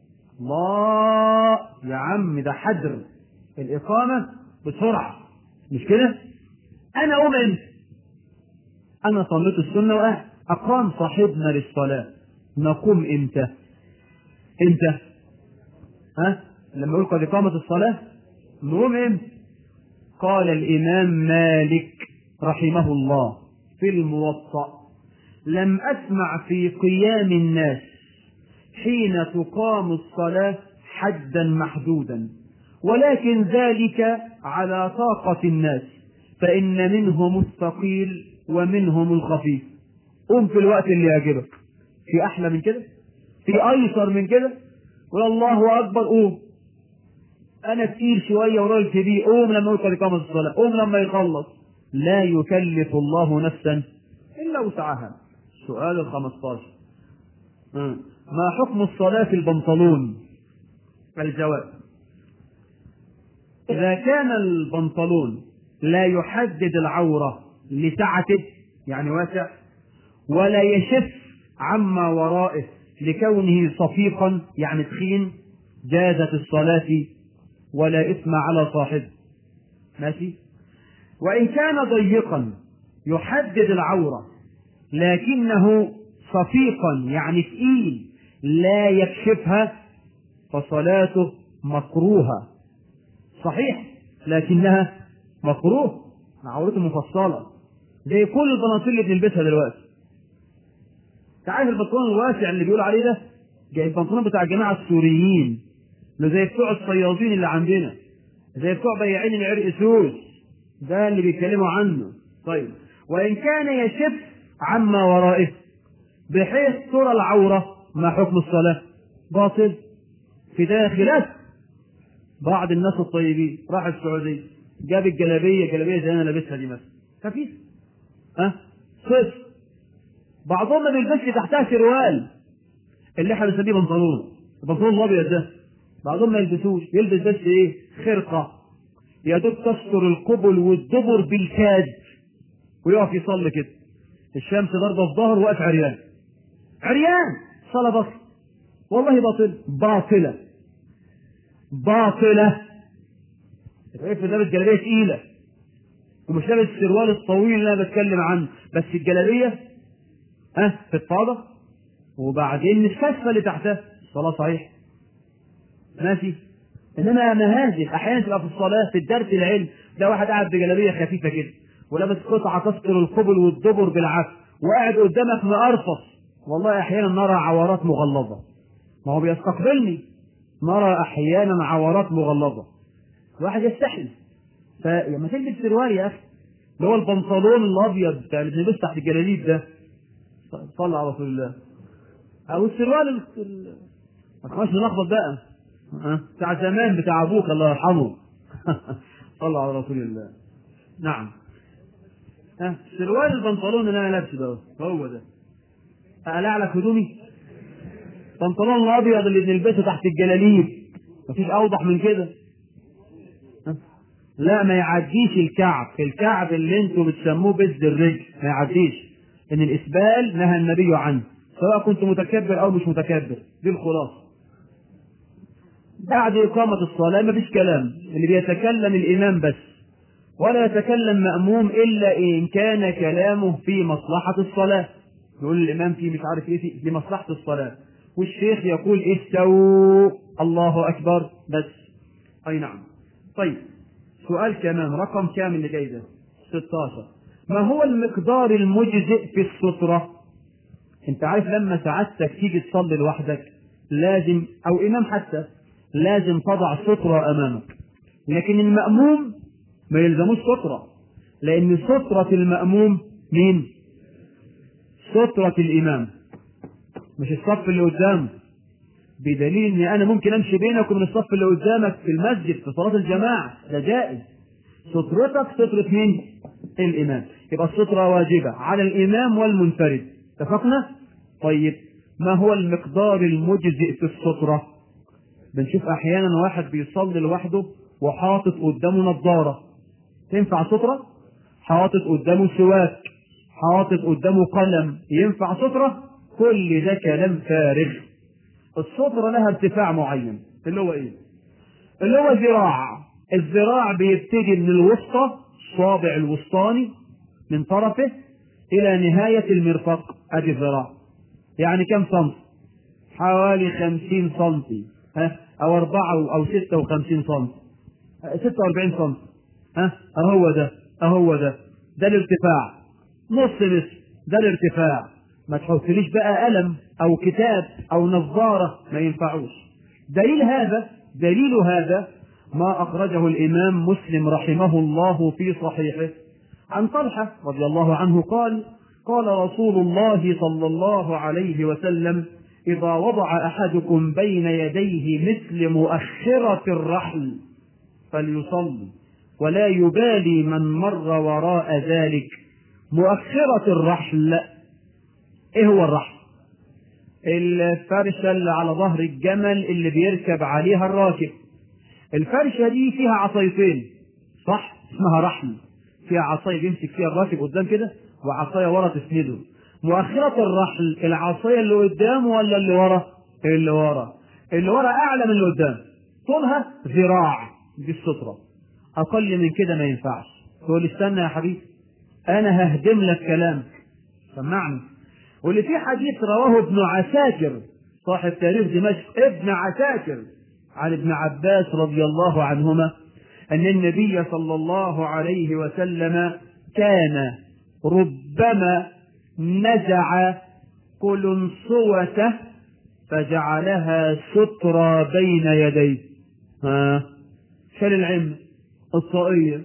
الله يا عم ده حجر الإقامة بسرعة مش كده؟ أنا أقوم أنت أنا صليت السنة وأهل أقام صاحبنا للصلاة نقوم امتى امتى ها لما يقول قد اقامت الصلاه نقوم امتى قال الامام مالك رحمه الله في الموطأ لم اسمع في قيام الناس حين تقام الصلاه حدا محدودا ولكن ذلك على طاقة الناس فإن منهم الثقيل ومنهم الخفيف قم في الوقت اللي يعجبك في احلى من كده في ايسر من كده قول الله اكبر قوم انا تقيل شويه وراجل كبير قوم لما يوصل اقامه الصلاه قوم لما يخلص لا يكلف الله نفسا الا وسعها سؤال ال 15 آه. ما حكم الصلاة في البنطلون الجواب إذا كان البنطلون لا يحدد العورة لسعته يعني واسع ولا يشف عما ورائه لكونه صفيقا يعني تخين جازت الصلاة ولا إثم على صاحبه ماشي وإن كان ضيقا يحدد العورة لكنه صفيقا يعني ثقيل لا يكشفها فصلاته مكروهة صحيح لكنها مكروه عورته مفصلة زي كل البناطيل اللي بنلبسها دلوقتي انت عارف البنطلون الواسع اللي بيقول عليه ده جاي البنطلون بتاع الجماعة السوريين اللي زي بتوع الصيادين اللي عندنا زي بتوع بياعين العرق سوس ده اللي بيتكلموا عنه طيب وإن كان يشف عما ورائه بحيث ترى العورة ما حكم الصلاة باطل في داخلات بعض الناس الطيبين راح السعودية جاب الجلابية جلابية زي أنا لابسها دي مثلا خفيف ها صفر بعضهم ما بيلبسش تحتها سروال اللي احنا بنسميه بنطلون البنطلون الابيض ده بعضهم ما يلبسوش يلبس بس ايه خرقه يا دوب تستر القبل والدبر بالكاد ويقف يصلي كده الشمس ضاربه في ظهره واقف عريان عريان صلاه باطله والله باطل باطله باطله شايف لابس جلابيه تقيله ومش لابس السروال الطويل اللي انا بتكلم عنه بس الجلابيه ها أه في الطابه وبعدين الكفه اللي تحتها الصلاه صحيح ماشي انما مهازل احيانا تبقى في الصلاه في الدرس العلم ده واحد قاعد بجلابيه خفيفه كده ولابس قطعه تستر القبل والدبر بالعكس وقاعد قدامك مقرفص والله احيانا نرى عورات مغلظه ما هو بيستقبلني نرى احيانا عورات مغلظه الواحد يستحي فلما تلبس سروال يا اخي اللي هو البنطلون الابيض بتاع اللي بنلبسه تحت الجلاليب ده صلى على رسول الله او السروال ما تخش نلخبط بقى أه؟ بتاع زمان بتاع ابوك الله يرحمه صلى على رسول الله نعم ها سروال البنطلون اللي انا لابسه ده هو ده اقلع لك هدومي البنطلون الابيض اللي بنلبسه تحت الجلاليب مفيش اوضح من كده ها؟ لا ما يعديش الكعب الكعب اللي انتوا بتسموه بز الرجل ما يعديش ان الاسبال نهى النبي عنه سواء كنت متكبر او مش متكبر دي الخلاصه بعد إقامة الصلاة ما فيش كلام اللي بيتكلم الإمام بس ولا يتكلم مأموم إلا إن كان كلامه في مصلحة الصلاة يقول الإمام في مش عارف إيه في, في مصلحة الصلاة والشيخ يقول استووا الله أكبر بس أي نعم طيب سؤال كمان رقم كام اللي جاي ده 16 ما هو المقدار المجزئ في السترة انت عارف لما سعادتك تيجي تصلي لوحدك لازم او امام حتى لازم تضع سترة امامك لكن المأموم ما يلزموش سترة لان سترة المأموم مين سترة الامام مش الصف اللي قدامه بدليل ان انا ممكن امشي بينك وبين الصف اللي قدامك في المسجد في صلاة الجماعة ده جائز سترتك سترة مين الامام يبقى السترة واجبة على الامام والمنفرد اتفقنا طيب ما هو المقدار المجزئ في السترة بنشوف احيانا واحد بيصلي لوحده وحاطط قدامه نظارة تنفع سترة حاطط قدامه سواك حاطط قدامه قلم ينفع سترة كل ده كلام فارغ السترة لها ارتفاع معين اللي هو ايه اللي هو ذراع الذراع بيبتدي من الوسطى الصابع الوسطاني من طرفه الى نهاية المرفق ادي الذراع يعني كم سنتي حوالي خمسين سنتي ها او اربعة او ستة وخمسين سنتي ستة واربعين سنتي ها اهو ده اهو ده ده الارتفاع نص نصف ده الارتفاع ما تحطليش بقى قلم او كتاب او نظارة ما ينفعوش دليل هذا دليل هذا ما اخرجه الامام مسلم رحمه الله في صحيحه عن طلحة رضي الله عنه قال قال رسول الله صلى الله عليه وسلم إذا وضع أحدكم بين يديه مثل مؤخرة الرحل فليصلي ولا يبالي من مر وراء ذلك مؤخرة الرحل ايه هو الرحل الفرشة اللي على ظهر الجمل اللي بيركب عليها الراكب الفرشة دي فيها عصايتين صح اسمها رحل فيها عصاية بيمسك فيها الراكب قدام كده وعصاية ورا تسنده مؤخرة الرحل العصاية اللي قدام ولا اللي ورا اللي ورا اللي ورا أعلى من اللي قدام طولها ذراع دي السترة أقل من كده ما ينفعش تقول استنى يا حبيبي أنا ههدم لك كلامك سمعني واللي في حديث رواه ابن عساكر صاحب تاريخ دمشق ابن عساكر عن ابن عباس رضي الله عنهما أن النبي صلى الله عليه وسلم كان ربما نزع قلنصوته فجعلها سترى بين يديه ها شال العلم الطاقية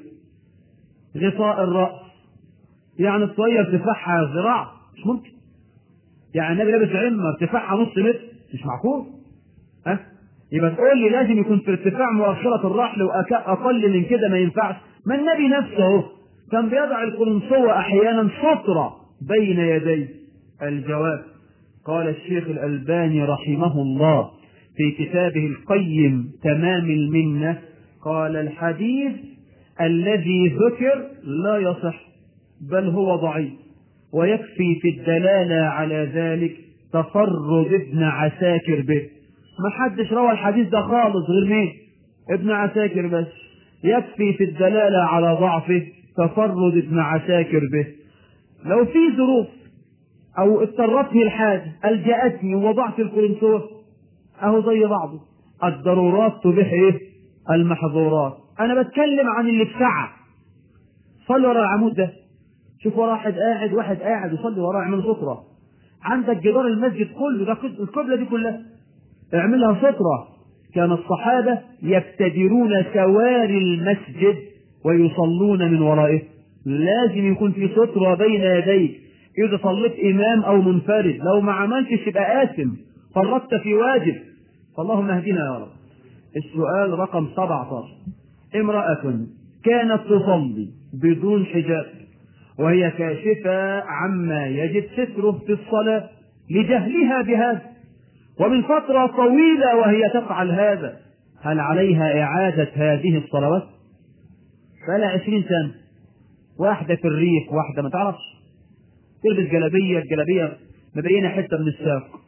غطاء الرأس يعني الطاقية ارتفاعها ذراع مش ممكن يعني النبي لابس عمة ارتفاعها نص متر مش معقول ها يبقى تقول لي لازم يكون في ارتفاع مؤخرة الرحل وأقل من كده ما ينفعش ما النبي نفسه كان بيضع القرنصوة أحيانا سترة بين يديه الجواب قال الشيخ الألباني رحمه الله في كتابه القيم تمام المنة قال الحديث الذي ذكر لا يصح بل هو ضعيف ويكفي في الدلالة على ذلك تفرد ابن عساكر به ما حدش روى الحديث ده خالص غير مين ابن عساكر بس يكفي في الدلالة على ضعفه تفرد ابن عساكر به لو في ظروف او اضطرتني الحاجة الجأتني ووضعت الكورنثوس اهو زي بعضه الضرورات تبيح ايه المحظورات انا بتكلم عن اللي في سعة صلي ورا العمود ده شوف ورا واحد قاعد واحد قاعد يصلي وراه اعمل سترة عندك جدار المسجد كله ده القبلة دي كلها اعملها سترة كان الصحابة يبتدرون سواري المسجد ويصلون من ورائه لازم يكون في سترة بين يديك إذا صليت إمام أو منفرد لو ما عملتش يبقى آثم فرطت في واجب فاللهم اهدنا يا رب السؤال رقم 17 امرأة كانت تصلي بدون حجاب وهي كاشفة عما يجب ستره في الصلاة لجهلها بهذا ومن فترة طويلة وهي تفعل هذا هل عليها إعادة هذه الصلوات؟ بقى عشرين سنة واحدة في الريف واحدة ما تعرفش تلبس جلابية الجلابية مبينة حتة من الساق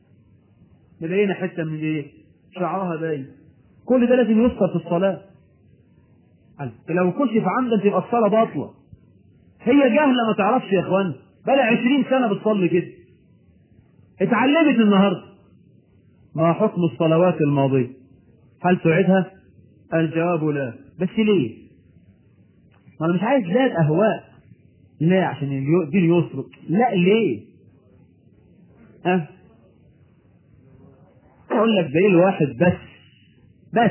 مبينة حتة من ايه؟ شعرها باين كل ده لازم يذكر في الصلاة لو كشف عندك تبقى الصلاة باطلة هي جاهلة ما تعرفش يا اخوان بقى عشرين سنة بتصلي كده اتعلمت النهاردة ما حكم الصلوات الماضية هل تعيدها الجواب لا بس ليه ما انا مش عايز لا الاهواء لا عشان الدين يسرق لا ليه ها اقول لك دليل واحد بس بس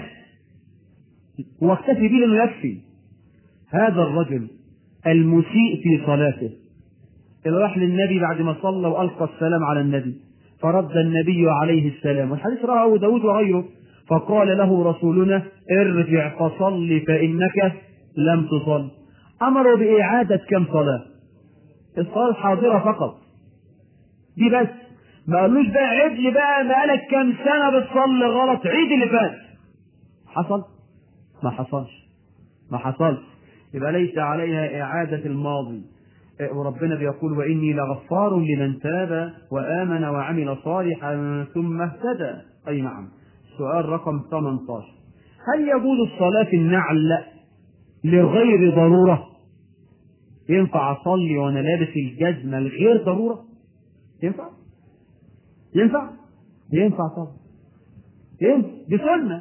واكتفي بيه لانه يكفي هذا الرجل المسيء في صلاته اللي راح للنبي بعد ما صلى والقى السلام على النبي فرد النبي عليه السلام والحديث رواه داود وغيره فقال له رسولنا ارجع فصل فانك لم تصل امروا باعاده كم صلاه الصلاه الحاضره فقط دي بس ما قالوش بقى عيد لي بقى بقالك كام سنه بتصلي غلط عيد اللي فات حصل ما حصلش ما حصلش يبقى ليس عليها اعاده الماضي وربنا بيقول واني لغفار لمن تاب وامن وعمل صالحا ثم اهتدى اي نعم سؤال رقم 18 هل يجوز الصلاه في النعل لغير ضروره ينفع اصلي وانا لابس الجزمه لغير ضروره ينفع ينفع ينفع طبعا ينفع دي سنه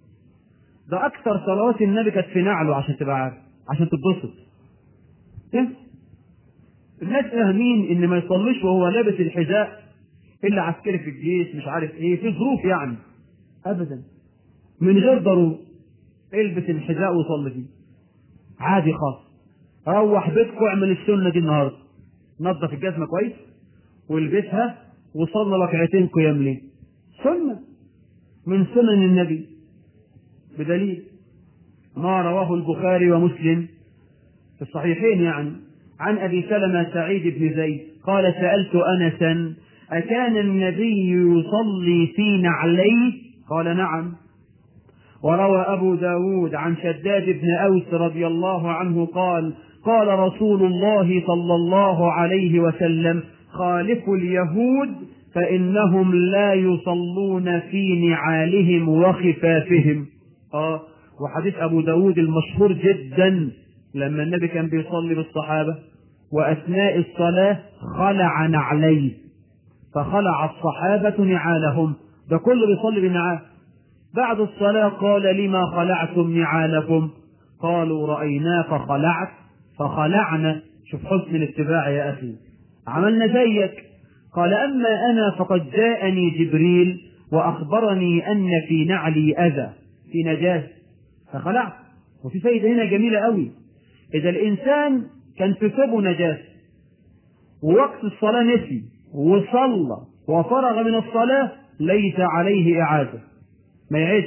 ده اكثر صلوات النبي كانت في نعله عشان تبقى عارف عشان تتبسط ينفع الناس فاهمين ان ما يصليش وهو لابس الحذاء الا عسكري في الجيش مش عارف ايه في ظروف يعني ابدا من غير ضروره البس الحذاء وصلي فيه عادي خالص روح بيتك واعمل السنه دي النهارده نظف الجزمه كويس والبسها وصلى ركعتين قيام ليل سنه من سنن النبي بدليل ما رواه البخاري ومسلم في الصحيحين يعني عن ابي سلمه سعيد بن زيد قال سالت انسا أكان النبي يصلي في نعليه قال نعم وروى أبو داود عن شداد بن أوس رضي الله عنه قال قال رسول الله صلى الله عليه وسلم خالفوا اليهود فإنهم لا يصلون في نعالهم وخفافهم آه وحديث أبو داود المشهور جدا لما النبي كان بيصلي بالصحابة وأثناء الصلاة خلع نعليه فخلع الصحابة نعالهم ده كله بيصلي بالنعال بعد الصلاة قال لما خلعتم نعالكم قالوا رأيناك خلعت فخلعنا شوف حسن الاتباع يا أخي عملنا زيك قال أما أنا فقد جاءني جبريل وأخبرني أن في نعلي أذى في نجاسة فخلعت وفي فايدة هنا جميلة قوي إذا الإنسان كان في ثوبه نجاسة ووقت الصلاة نسي وصلى وفرغ من الصلاة ليس عليه إعادة ما يعيش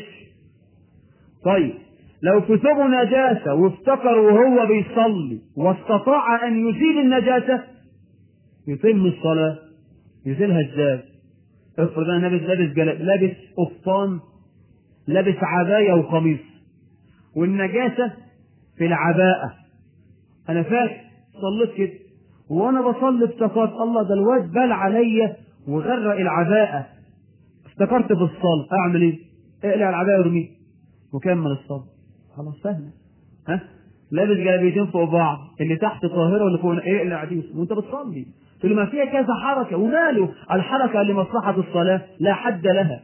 طيب لو في ثوبه نجاسة وافتكر وهو بيصلي واستطاع أن يزيل النجاسة يتم الصلاة يزيلها ازاي؟ افرض انا لابس لابس جل... لابس قفطان لابس عباية وقميص والنجاسة في العباءة أنا فاكر صليت كده وأنا بصلي افتكرت الله ده الواد بال عليا وغرق العباءة افتكرت بالصلاة أعمل إيه؟ اقلع العباية وارميه وكمل الصلاة خلاص سهلة ها لابس جلابيتين فوق بعض اللي تحت طاهرة واللي فوق اقلع دي وانت بتصلي تقول ما فيها كذا حركة وماله الحركة لمصلحة الصلاة لا حد لها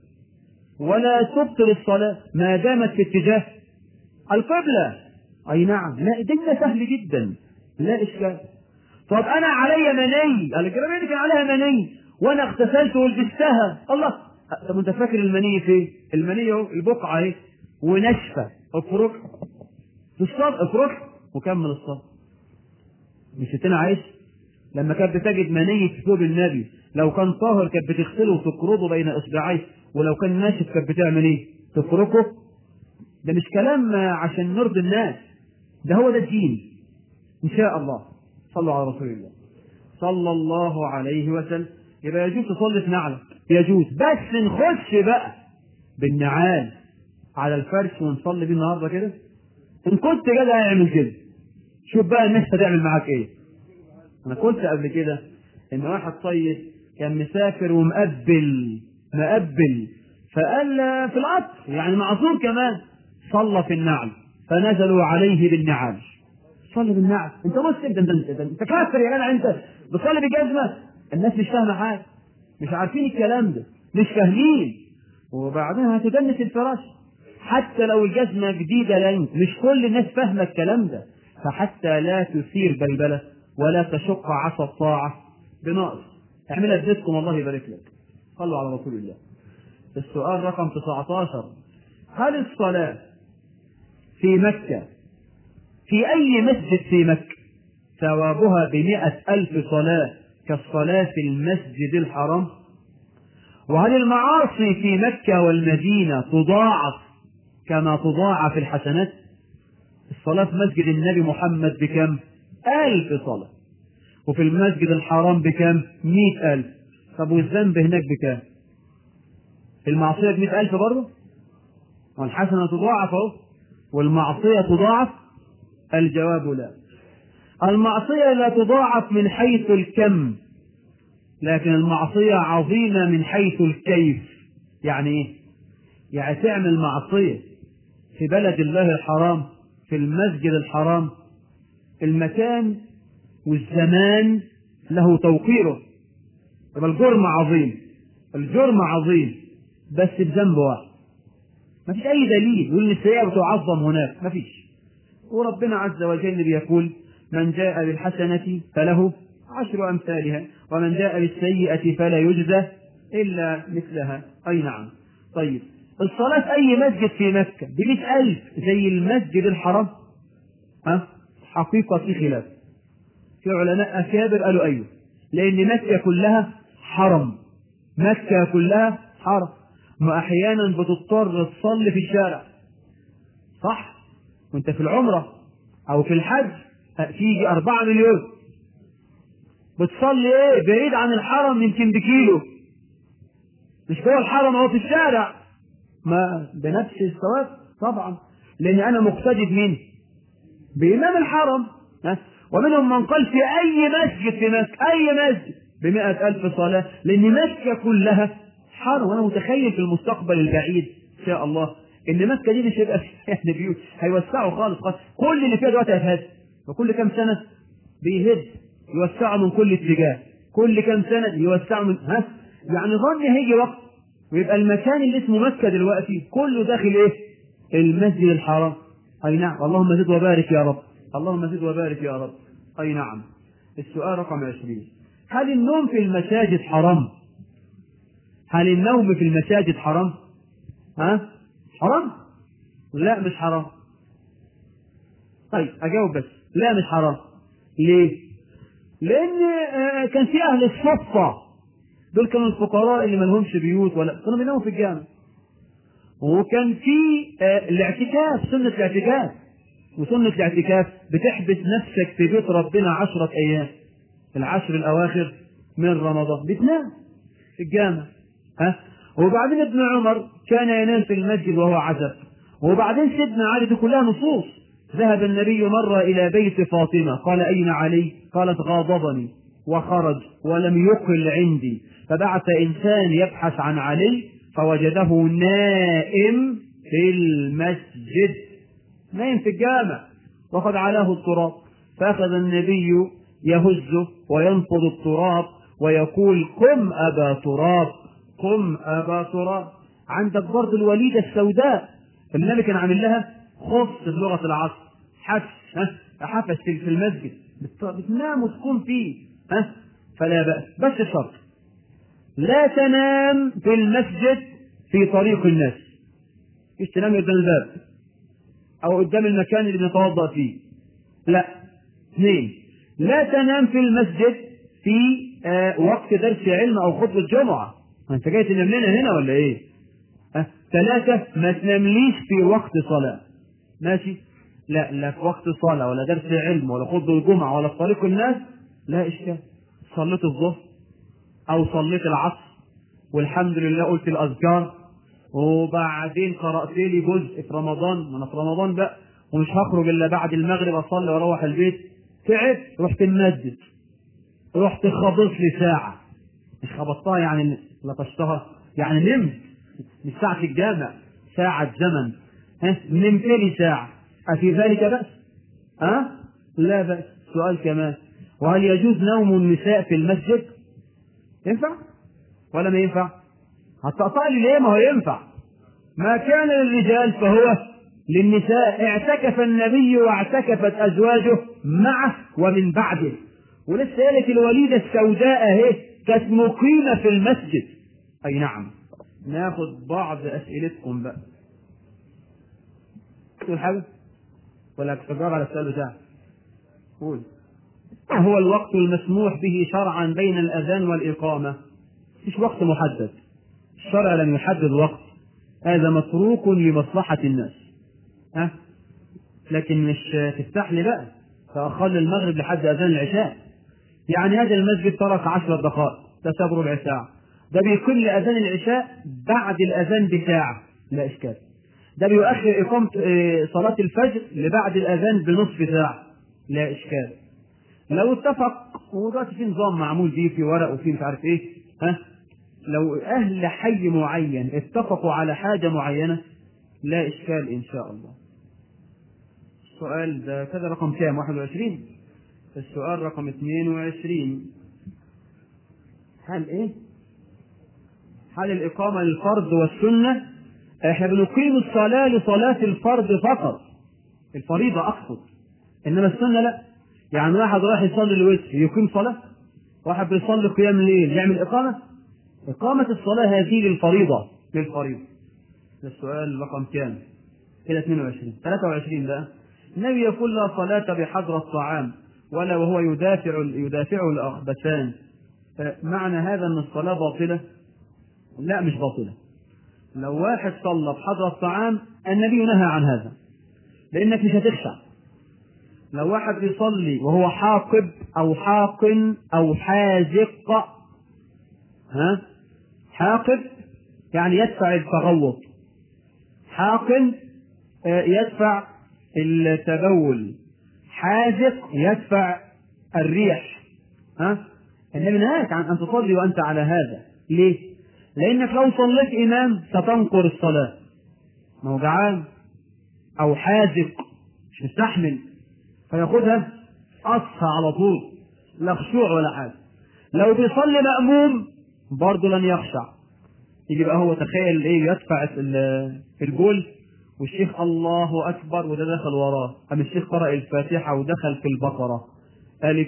ولا تبطل الصلاة ما دامت في اتجاه القبلة أي نعم لا الدنيا سهل جدا لا إشكال طب أنا علي مني الجرابية كان عليها مني وأنا اغتسلت ولبستها الله طب أنت فاكر المني فين؟ المني أهو البقعة أهي وناشفة افرك تصطاد افرك وكمل الصلاة مش ستنا عايش لما كانت بتجد مني في ثوب النبي لو كان طاهر كانت بتغسله وتقرضه بين اصبعيه ولو كان ناشف كانت بتعمل ايه؟ تفركه ده مش كلام عشان نرضي الناس ده هو ده الدين ان شاء الله صلوا على رسول الله صلى الله عليه وسلم يبقى يجوز تصلي في نعلك يجوز بس نخش بقى بالنعال على الفرش ونصلي بيه النهارده كده ان كنت كده اعمل كده شوف بقى الناس هتعمل معاك ايه انا قلت قبل كده ان واحد طيب كان مسافر ومقبل مقبل فقال في العصر يعني معصور كمان صلى في النعل فنزلوا عليه بالنعال صلي بالنعل انت مسلم ده انت ده انت كافر يا جدع انت بتصلي بجزمه الناس مش فاهمه حاجه مش عارفين الكلام ده مش فاهمين وبعدها هتدنس الفراش حتى لو الجزمه جديده لنك مش كل الناس فاهمه الكلام ده فحتى لا تثير بلبله ولا تشق عصا الطاعه بنقص اعملها بزيتكم الله يبارك لك صلوا على رسول الله السؤال رقم 19 هل الصلاة في مكة في أي مسجد في مكة ثوابها بمئة ألف صلاة كالصلاة في المسجد الحرام وهل المعاصي في مكة والمدينة تضاعف كما تضاعف الحسنات الصلاة في مسجد النبي محمد بكم ألف صلاة وفي المسجد الحرام بكم مئة ألف طب والذنب هناك بكام المعصية بمئة ألف برضه والحسنة تضاعف أهو والمعصية تضاعف الجواب لا المعصية لا تضاعف من حيث الكم لكن المعصية عظيمة من حيث الكيف يعني ايه يعني تعمل معصية في بلد الله الحرام في المسجد الحرام المكان والزمان له توقيره يبقى الجرم عظيم الجرم عظيم بس بذنب واحد ما فيش اي دليل يقول ان السيئه بتعظم هناك ما فيش وربنا عز وجل بيقول من جاء بالحسنة فله عشر أمثالها ومن جاء بالسيئة فلا يجزى إلا مثلها أي نعم طيب الصلاة في أي مسجد في مكة بمئة ألف زي المسجد الحرام ها حقيقة في خلاف في علماء أكابر قالوا أيوه لأن مكة كلها حرم مكة كلها حرم ما أحيانا بتضطر تصلي في الشارع صح وانت في العمرة أو في الحج تيجي أربعة مليون بتصلي ايه بعيد عن الحرم يمكن بكيلو مش جوه الحرم اهو في الشارع ما بنفس الثواب طبعا لان انا مقتدي بمين بامام الحرم ها ومنهم من قال في اي مسجد في مكه اي مسجد بمئة ألف صلاة لأن مكة كلها حرم وأنا متخيل في المستقبل البعيد إن شاء الله إن مكة دي مش هيبقى يعني بيوت هيوسعوا خالص خالص كل اللي فيها دلوقتي هيتهد وكل كام سنة بيهد يوسعوا من كل اتجاه كل كام سنة يوسعوا من ها يعني ظني هيجي وقت ويبقى المكان اللي اسمه مكة دلوقتي كله داخل ايه؟ المسجد الحرام اي نعم اللهم زد وبارك يا رب اللهم زد وبارك يا رب اي نعم السؤال رقم 20 هل النوم في المساجد حرام؟ هل النوم في المساجد حرام؟ ها؟ حرام؟ لا مش حرام. طيب اجاوب بس لا مش حرام. ليه؟ لان كان في اهل الصفه دول كانوا الفقراء اللي ما لهمش بيوت ولا كانوا بيناموا في الجامع. وكان في الاعتكاف سنه الاعتكاف وسنه الاعتكاف بتحبس نفسك في بيت ربنا عشرة ايام. العشر الاواخر من رمضان بتنام في الجامع ها وبعدين ابن عمر كان ينام في المسجد وهو عزب وبعدين سيدنا علي دي كلها نصوص ذهب النبي مرة إلى بيت فاطمة قال أين علي؟ قالت غاضبني وخرج ولم يقل عندي فبعث إنسان يبحث عن علي فوجده نائم في المسجد نايم في الجامع وقد علاه التراب فأخذ النبي يهزه وينفض التراب ويقول قم أبا تراب قم أبا تراب عندك برضه الوليدة السوداء النبي كان عامل لها خف بلغة العصر حفس ها حفس في المسجد بتنام وتقوم فيه ها فلا بأس بس شرط لا تنام في المسجد في طريق الناس مش تنام قدام الباب أو قدام المكان اللي بنتوضأ فيه لا اثنين لا تنام في المسجد في آه وقت درس علم او خطبه جمعه انت جاي تنام لنا هنا ولا ايه أه؟ ثلاثة ما تنامليش في وقت صلاة ماشي لا لا في وقت صلاة ولا درس علم ولا خطبة الجمعة ولا في طريق الناس لا إشكال صليت الظهر أو صليت العصر والحمد لله قلت الأذكار وبعدين قرأت لي جزء في رمضان ما أنا في رمضان بقى ومش هخرج إلا بعد المغرب أصلي وأروح البيت تعبت رحت المسجد رحت خبطت لي ساعة مش خبطتها يعني لطشتها يعني نمت مش ساعة في الجامع ساعة زمن ها نمت لي ساعة أفي ذلك بأس؟ ها؟ لا بأس سؤال كمان وهل يجوز نوم النساء في المسجد؟ ينفع؟ ولا ما ينفع؟ هتقطع لي ليه؟ ما هو ينفع ما كان للرجال فهو للنساء اعتكف النبي واعتكفت ازواجه معه ومن بعده ولسه قالت الوليده السوداء اهي كانت مقيمه في المسجد اي نعم ناخد بعض اسئلتكم بقى تقول حاجه ولا تجاوب على السؤال بتاعك قول ما هو الوقت المسموح به شرعا بين الاذان والاقامه مفيش وقت محدد الشرع لم يحدد وقت هذا متروك لمصلحه الناس ها لكن مش تفتح لي بقى تأخر المغرب لحد أذان العشاء يعني هذا المسجد ترك عشر دقائق تساب ربع ساعة ده بيقيم لأذان العشاء بعد الأذان بساعة لا إشكال ده بيؤخر إقامة صلاة الفجر لبعد الأذان بنصف ساعة لا إشكال لو اتفق ودلوقتي في نظام معمول بيه في ورق وفي مش عارف إيه ها لو أهل حي معين اتفقوا على حاجة معينة لا إشكال إن شاء الله السؤال ده كذا رقم كام 21 السؤال رقم 22 هل ايه هل الإقامة للفرض والسنة احنا بنقيم الصلاة لصلاة الفرض فقط الفريضة أقصد إنما السنة لا يعني واحد رايح يصلي الوتر يقيم صلاة واحد بيصلي قيام الليل يعمل إقامة إقامة الصلاة هذه للفريضة للفريضة السؤال رقم كام كده 22 23 بقى النبي يقول لا صلاة بحضر الطعام ولا وهو يدافع يدافعه الأخبثان معنى هذا أن الصلاة باطلة؟ لا مش باطلة. لو واحد صلى بحضر الطعام النبي نهى عن هذا. لأنك مش هتخشع. لو واحد بيصلي وهو حاقب أو حاقن أو حازق ها حاقب يعني يدفع التغوط حاقن يدفع التبول حازق يدفع الريح ها النبي نهاك عن ان تصلي وانت على هذا ليه؟ لانك لو صليت امام ستنقر الصلاه ما هو جعان او حازق مش مستحمل فياخدها قصها على طول لا خشوع ولا حاجه لو بيصلي مأموم برضه لن يخشع يجي بقى هو تخيل ايه يدفع الجول والشيخ الله اكبر وده دخل وراه قام الشيخ قرأ الفاتحه ودخل في البقره الف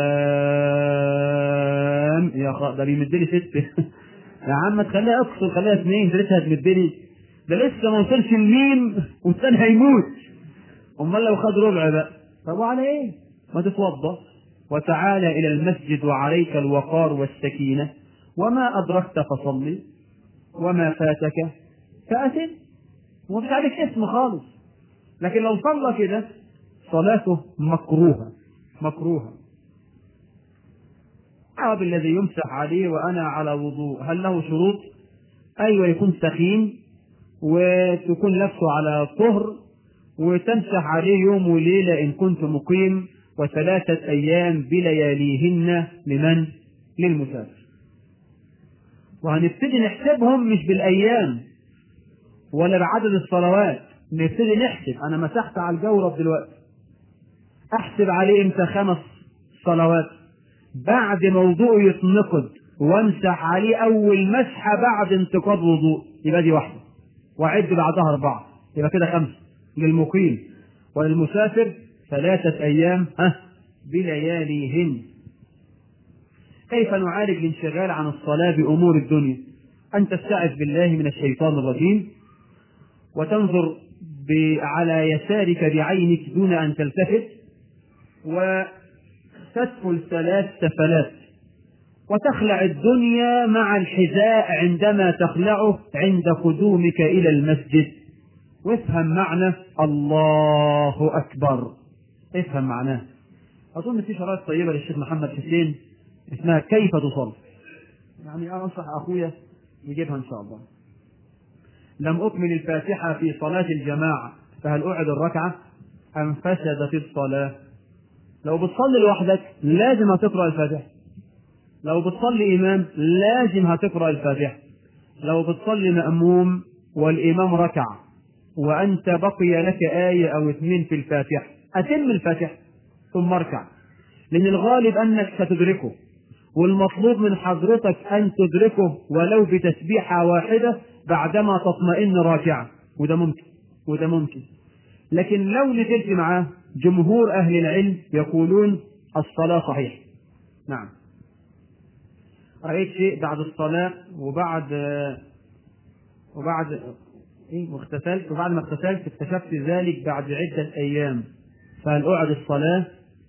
لام يا خ... ده بيمد لي ست يا عم تخليها اقصر خليها اثنين ده لسه هتمد لي ده لسه ما وصلش الميم والثاني هيموت امال لو خد ربع بقى طب وعلى ايه؟ ما تتوضا وتعالى الى المسجد وعليك الوقار والسكينه وما ادركت فصلي وما فاتك فاتم ومفيش عليك اسم خالص لكن لو صلى كده صلاته مكروهه مكروهه العرب الذي يمسح عليه وانا على وضوء هل له شروط ايوه يكون سخين وتكون لبسه على طهر وتمسح عليه يوم وليله ان كنت مقيم وثلاثه ايام بلياليهن لمن للمسافر وهنبتدي نحسبهم مش بالايام ولا بعدد الصلوات نبتدي نحسب انا مسحت على الجورب دلوقتي احسب عليه امتى خمس صلوات بعد موضوع يتنقض وامسح عليه اول مسحه بعد انتقاض وضوء يبقى دي واحده واعد بعدها اربعه يبقى كده خمسه للمقيم وللمسافر ثلاثه ايام ها بلياليهن كيف نعالج الانشغال عن الصلاه بامور الدنيا ان تستعذ بالله من الشيطان الرجيم وتنظر على يسارك بعينك دون ان تلتفت وتدخل ثلاث سفلات وتخلع الدنيا مع الحذاء عندما تخلعه عند قدومك الى المسجد وافهم معنى الله اكبر افهم معناه اظن في شرائط طيبه للشيخ محمد حسين اسمها كيف تصلي يعني انصح اخويا يجيبها ان شاء الله لم اكمل الفاتحه في صلاه الجماعه فهل اعد الركعه ام فسدت الصلاه لو بتصلي لوحدك لازم هتقرا الفاتحه لو بتصلي امام لازم هتقرا الفاتحه لو بتصلي ماموم والامام ركع وانت بقي لك ايه او اثنين في الفاتحه اتم الفاتحه ثم اركع لان الغالب انك ستدركه والمطلوب من حضرتك ان تدركه ولو بتسبيحه واحده بعدما تطمئن راكعا وده ممكن وده ممكن لكن لو نزلت معاه جمهور اهل العلم يقولون الصلاه صحيحه نعم رأيت شيء بعد الصلاة وبعد وبعد إيه واغتسلت وبعد ما اغتسلت اكتشفت ذلك بعد عدة أيام فهل أعد الصلاة؟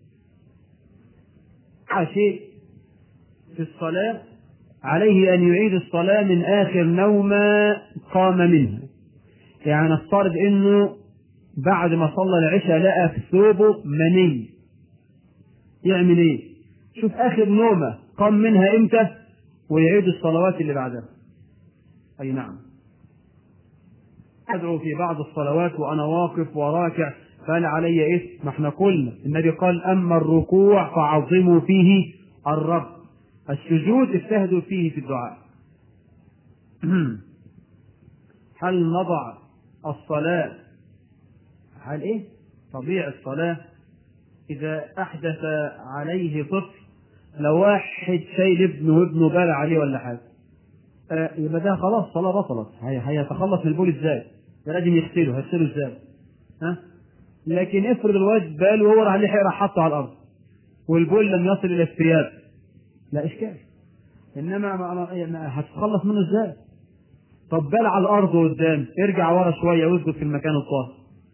شيء في الصلاة عليه أن يعيد الصلاة من آخر نومة قام منها يعني نفترض إنه بعد ما صلى العشاء لقى في ثوبه مني يعمل إيه؟ شوف آخر نومة قام منها إمتى ويعيد الصلوات اللي بعدها أي نعم أدعو في بعض الصلوات وأنا واقف وراكع فهل علي إثم؟ ما احنا قلنا النبي قال أما الركوع فعظموا فيه الرب السجود اجتهدوا فيه في الدعاء هل نضع الصلاة هل إيه؟ تضيع الصلاة إذا أحدث عليه طفل لو واحد شايل ابنه وابنه بال عليه ولا حاجه آه يبقى ده خلاص صلاه بطلت هي هيتخلص من البول ازاي؟ ده لازم يغسله هيغسله ازاي؟ ها؟ لكن افرض الواد بال وهو راح عليه راح حطه على الارض والبول لم يصل الى الثياب لا اشكال انما ما ما هتتخلص منه ازاي؟ طب بال على الارض قدام ارجع ورا شويه واسجد في المكان الطاهر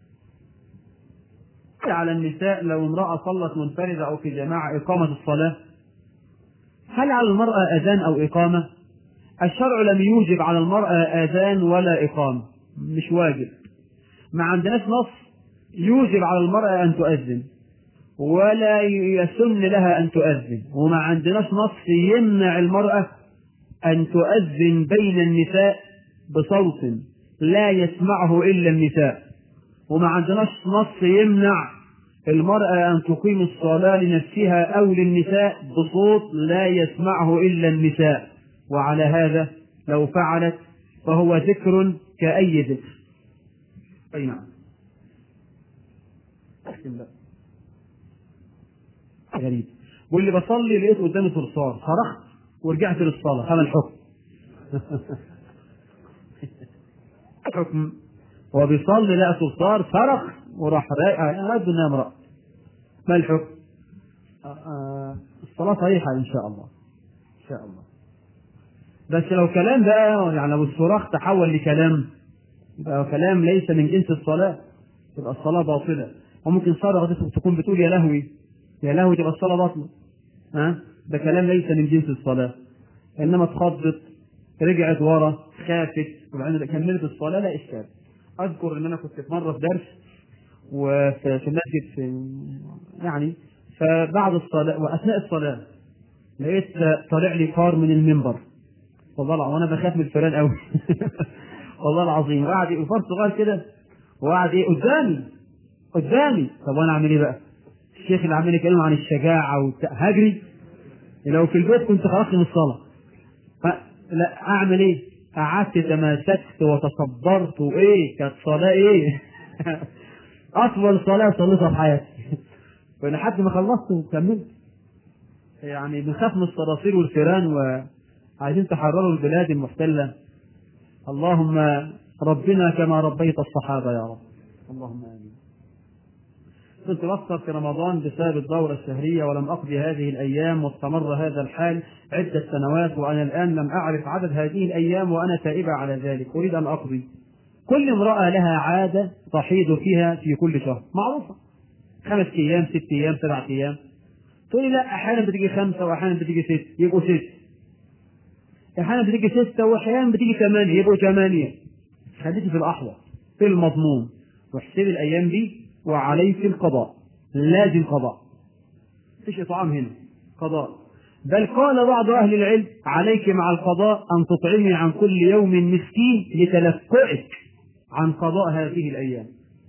على النساء لو امرأة صلت منفردة أو في جماعة إقامة الصلاة هل على المرأة أذان أو إقامة؟ الشرع لم يوجب على المرأة أذان ولا إقامة مش واجب ما عندناش نص يوجب على المرأة أن تؤذن ولا يسن لها أن تؤذن وما عندناش نص يمنع المرأة أن تؤذن بين النساء بصوت لا يسمعه إلا النساء وما عندناش نص يمنع المرأة أن تقيم الصلاة لنفسها أو للنساء بصوت لا يسمعه إلا النساء وعلى هذا لو فعلت فهو ذكر كأي ذكر أي نعم غريب واللي بصلي لقيت قدامي صرصار صرخت ورجعت للصلاة هذا الحكم حكم هو بيصلي لقى صرصار صرخ وراح رد انها امرأة ما الحكم؟ الصلاة صحيحة إن شاء الله إن شاء الله بس لو كلام بقى يعني لو الصراخ تحول لكلام يبقى كلام ليس من جنس الصلاة تبقى الصلاة باطلة وممكن صرخ تكون بتقول يا لهوي يا لهوي تبقى الصلاة باطلة ها ده كلام ليس من جنس الصلاة إنما اتخضت رجعت ورا خافت وبعدين كملت الصلاة لا إشكال أذكر إن أنا كنت في مرة في درس وفي في المسجد في يعني فبعد الصلاة وأثناء الصلاة لقيت طالع لي فار من المنبر والله العظيم وانا بخاف من الفيران قوي والله العظيم وقعد فار صغير كده وقعد ايه قدامي قدامي طب وانا اعمل ايه بقى؟ الشيخ اللي عمال يتكلم عن الشجاعه وبتاع هجري لو في البيت كنت خرجت من الصلاه لا اعمل ايه؟ قعدت تماسكت وتصبرت وايه كانت صلاه ايه؟ اطول صلاه صليتها في حياتي فلحد ما خلصت وكملت يعني بنخاف من الصراصير والفيران وعايزين تحرروا البلاد المحتله اللهم ربنا كما ربيت الصحابه يا رب اللهم امين كنت بفطر في رمضان بسبب الدورة الشهرية ولم أقضي هذه الأيام واستمر هذا الحال عدة سنوات وأنا الآن لم أعرف عدد هذه الأيام وأنا تائبة على ذلك أريد أن أقضي كل امرأة لها عادة تحيض فيها في كل شهر معروفة خمس أيام ست أيام سبعة أيام تقولي لا أحيانا بتيجي خمسة وأحيانا بتيجي ست يبقوا ست أحيانا بتيجي ستة وأحيانا بتيجي ثمانية يبقوا ثمانية خليكي في الأحوط في المضمون واحسبي الأيام دي وعليك القضاء لازم قضاء مفيش إطعام هنا قضاء بل قال بعض أهل العلم عليك مع القضاء أن تطعمي عن كل يوم مسكين لتلفعك عن قضاء هذه الأيام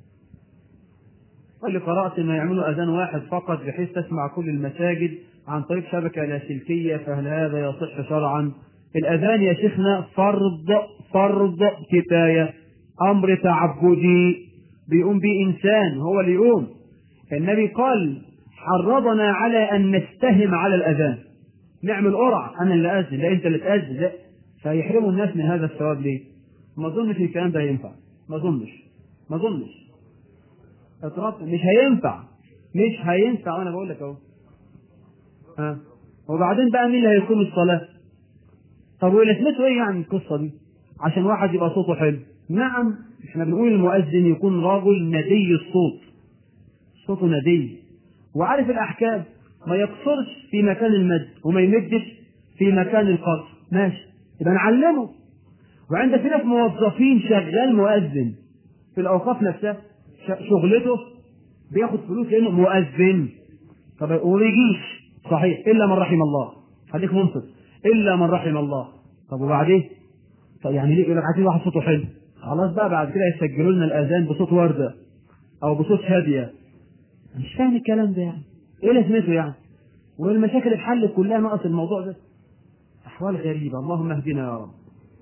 اللي قرأت أن يعملوا أذان واحد فقط بحيث تسمع كل المساجد عن طريق شبكة لاسلكية فهل هذا يصح شرعا؟ الأذان يا شيخنا فرض فرض كفاية أمر تعبدي بيقوم به إنسان هو اللي يقوم النبي قال حرضنا على أن نستهم على الأذان نعمل قرعة أنا اللي أذن لا أنت اللي تأذن لا فيحرموا الناس من هذا الثواب ليه؟ ما أظنش الكلام ده ينفع ما أظنش ما أظنش اطراف مش هينفع مش هينفع أنا بقول لك أهو ها وبعدين بقى مين اللي هيقوم الصلاة؟ طب ولازمته إيه يعني القصة دي؟ عشان واحد يبقى صوته حلو نعم احنا بنقول المؤذن يكون رجل ندي الصوت صوته ندي وعارف الاحكام ما يقصرش في مكان المد وما يمدش في مكان القصر ماشي يبقى نعلمه وعند في ناس موظفين شغال مؤذن في الاوقاف نفسها شغلته بياخد فلوس لانه مؤذن طب وما يجيش صحيح الا من رحم الله خليك منصف الا من رحم الله طب وبعدين طب يعني ليه يقول لك عايزين واحد صوته حلو خلاص بقى بعد كده يسجلوا لنا الاذان بصوت ورده او بصوت هاديه مش فاهم الكلام ده يعني ايه لازمته يعني والمشاكل اتحلت كلها ناقص الموضوع ده احوال غريبه اللهم اهدنا يا رب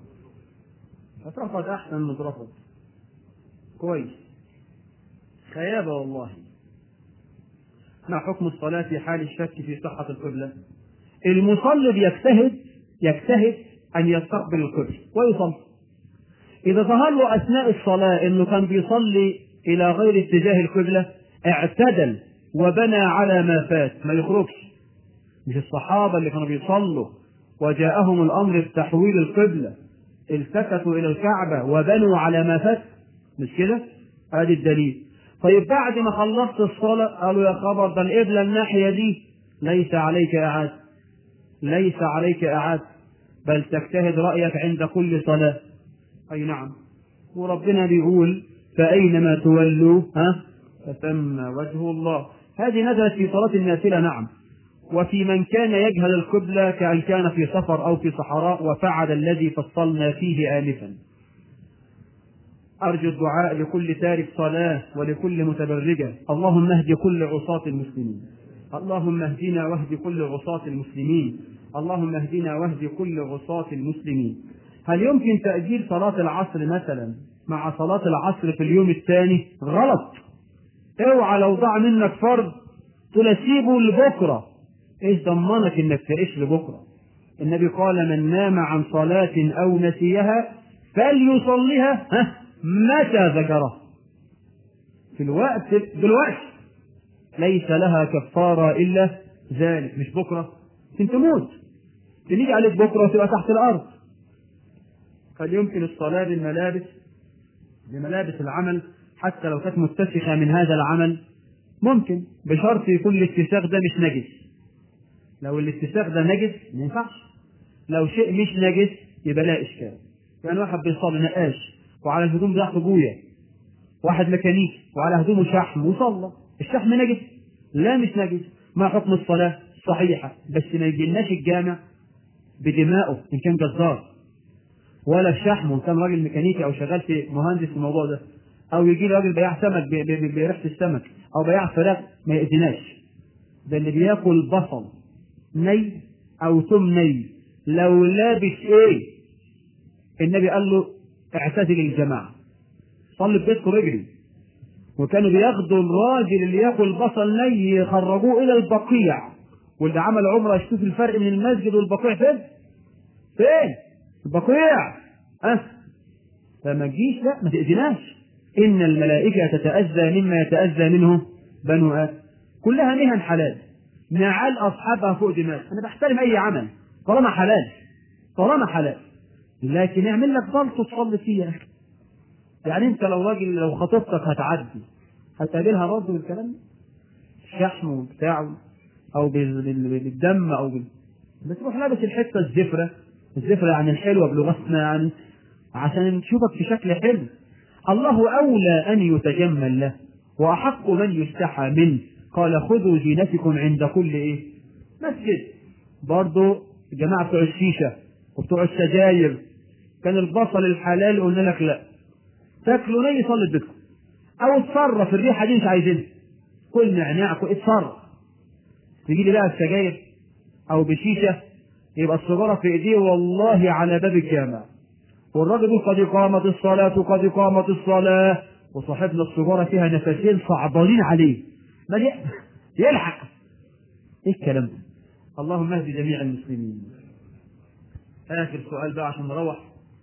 اترفض احسن من اترفض كويس خيابه والله ما حكم الصلاة في حال الشك في صحة القبلة؟ المصلي بيجتهد يجتهد أن يستقبل القبلة ويصلي. إذا ظهر له أثناء الصلاة إنه كان بيصلي إلى غير اتجاه القبلة اعتدل وبنى على ما فات ما يخرجش مش الصحابة اللي كانوا بيصلوا وجاءهم الأمر بتحويل القبلة التفتوا إلى الكعبة وبنوا على ما فات مش كده؟ هذه الدليل طيب بعد ما خلصت الصلاة قالوا يا خبر ده القبلة الناحية دي ليس عليك إعادة ليس عليك إعادة بل تجتهد رأيك عند كل صلاة أي نعم وربنا بيقول فأينما تولوا ها فثم وجه الله هذه نزلت في صلاة النافلة نعم وفي من كان يجهل القبلة كأن كان في سفر أو في صحراء وفعل الذي فصلنا فيه آنفا أرجو الدعاء لكل تارك صلاة ولكل متبرجة اللهم اهد كل عصاة المسلمين اللهم اهدنا واهد كل عصاة المسلمين اللهم اهدنا واهد كل عصاة المسلمين هل يمكن تأجيل صلاة العصر مثلا مع صلاة العصر في اليوم الثاني غلط اوعى لو ضاع منك فرض تنسيبه لبكرة ايش ضمنك انك تعيش لبكرة النبي قال من نام عن صلاة او نسيها فليصليها ها متى ذكره في الوقت دلوقتي ليس لها كفارة إلا ذلك مش بكرة انت تموت تيجي عليك بكرة وتبقى تحت الأرض قد يمكن الصلاة بالملابس بملابس العمل حتى لو كانت متسخة من هذا العمل ممكن بشرط يكون الاتساخ ده مش نجس لو الاتساخ ده نجس ما ينفعش لو شيء مش نجس يبقى لا إشكال يعني واحد بيصلي نقاش وعلى الهدوم بتاعته بويا واحد ميكانيكي وعلى هدومه شحم وصلى الشحم نجس لا مش نجس ما حكم الصلاة صحيحة بس ما يجيلناش الجامع بدمائه إن كان جزار ولا الشحم وإن كان راجل ميكانيكي أو شغال في مهندس في الموضوع ده أو يجي لي راجل بياع سمك بريحة السمك أو بياع فراخ ما يأذيناش ده اللي بياكل بصل ني أو ثم ني لو لابس إيه النبي قال له اعتزل الجماعة صلي في بيتكم رجلي وكانوا بياخدوا الراجل اللي ياكل بصل ني يخرجوه الى البقيع واللي عمل عمره يشوف الفرق من المسجد والبقيع فين؟ فين؟ البقيع أه فما تجيش لا ما تأذيناش إن الملائكة تتأذى مما يتأذى منه بنو آدم كلها مهن حلال نعال أصحابها فوق دماغ أنا بحترم أي عمل طالما حلال طالما حلال لكن اعمل لك بلطو تصلي فيها يعني انت لو راجل لو خطيبتك هتعدي هتقابلها برضه بالكلام شحم بتاعه او بالدم او بال... بتروح لابس الحته الزفره الزفره يعني الحلوه بلغتنا يعني عشان نشوفك في شكل حلو الله اولى ان يتجمل له واحق من يستحى منه قال خذوا زينتكم عند كل ايه مسجد برضه الجماعه بتوع الشيشه وبتوع السجاير كان البصل الحلال قلنا لك لا تاكلوا ني صلي بيتكم او اتصرف الريحه دي مش عايزينها كل نعناع كل اتصرف تجي لي بقى السجاير او بشيشه يبقى السيجاره في ايديه والله على باب الجامع والراجل يقول قد قامت الصلاه قد قامت الصلاه وصاحبنا السيجاره فيها نفسين صعبانين عليه ما يلحق ايه الكلام ده اللهم اهد جميع المسلمين اخر سؤال بقى عشان نروح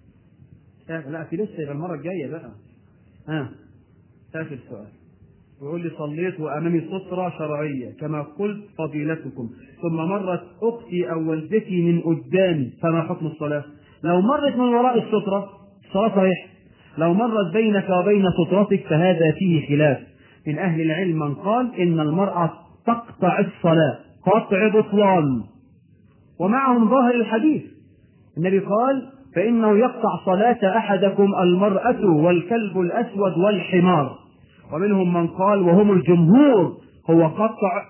لا في لسه يبقى المره الجايه بقى ها اخر سؤال يقول لي صليت وامامي ستره شرعيه كما قلت فضيلتكم ثم مرت اختي او والدتي من قدامي فما حكم الصلاه؟ لو مرت من وراء الستره الصلاه صحيحه لو مرت بينك وبين سترتك فهذا فيه خلاف من اهل العلم من قال ان المراه تقطع الصلاه قطع بطلان ومعهم ظاهر الحديث النبي قال فإنه يقطع صلاة أحدكم المرأة والكلب الأسود والحمار ومنهم من قال وهم الجمهور هو قطع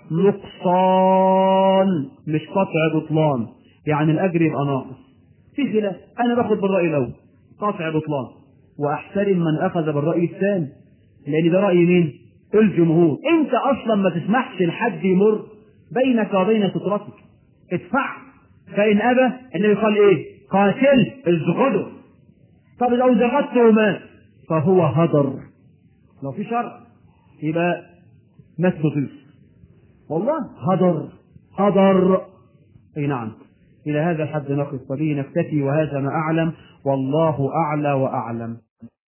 نقصان مش قطع بطلان يعني الأجر يبقى ناقص في خلاف أنا باخد بالرأي الأول قطع بطلان وأحترم من أخذ بالرأي الثاني لأن ده رأي مين؟ الجمهور أنت أصلا ما تسمحش لحد يمر بينك وبين سترتك ادفع فإن أبى النبي قال إيه؟ قاتل ازغده طب لو زغدته مات فهو هدر لو في شرع يبقى مات بطيس والله هدر هدر اي نعم الى هذا الحد نقف وبه نكتفي وهذا ما اعلم والله اعلى واعلم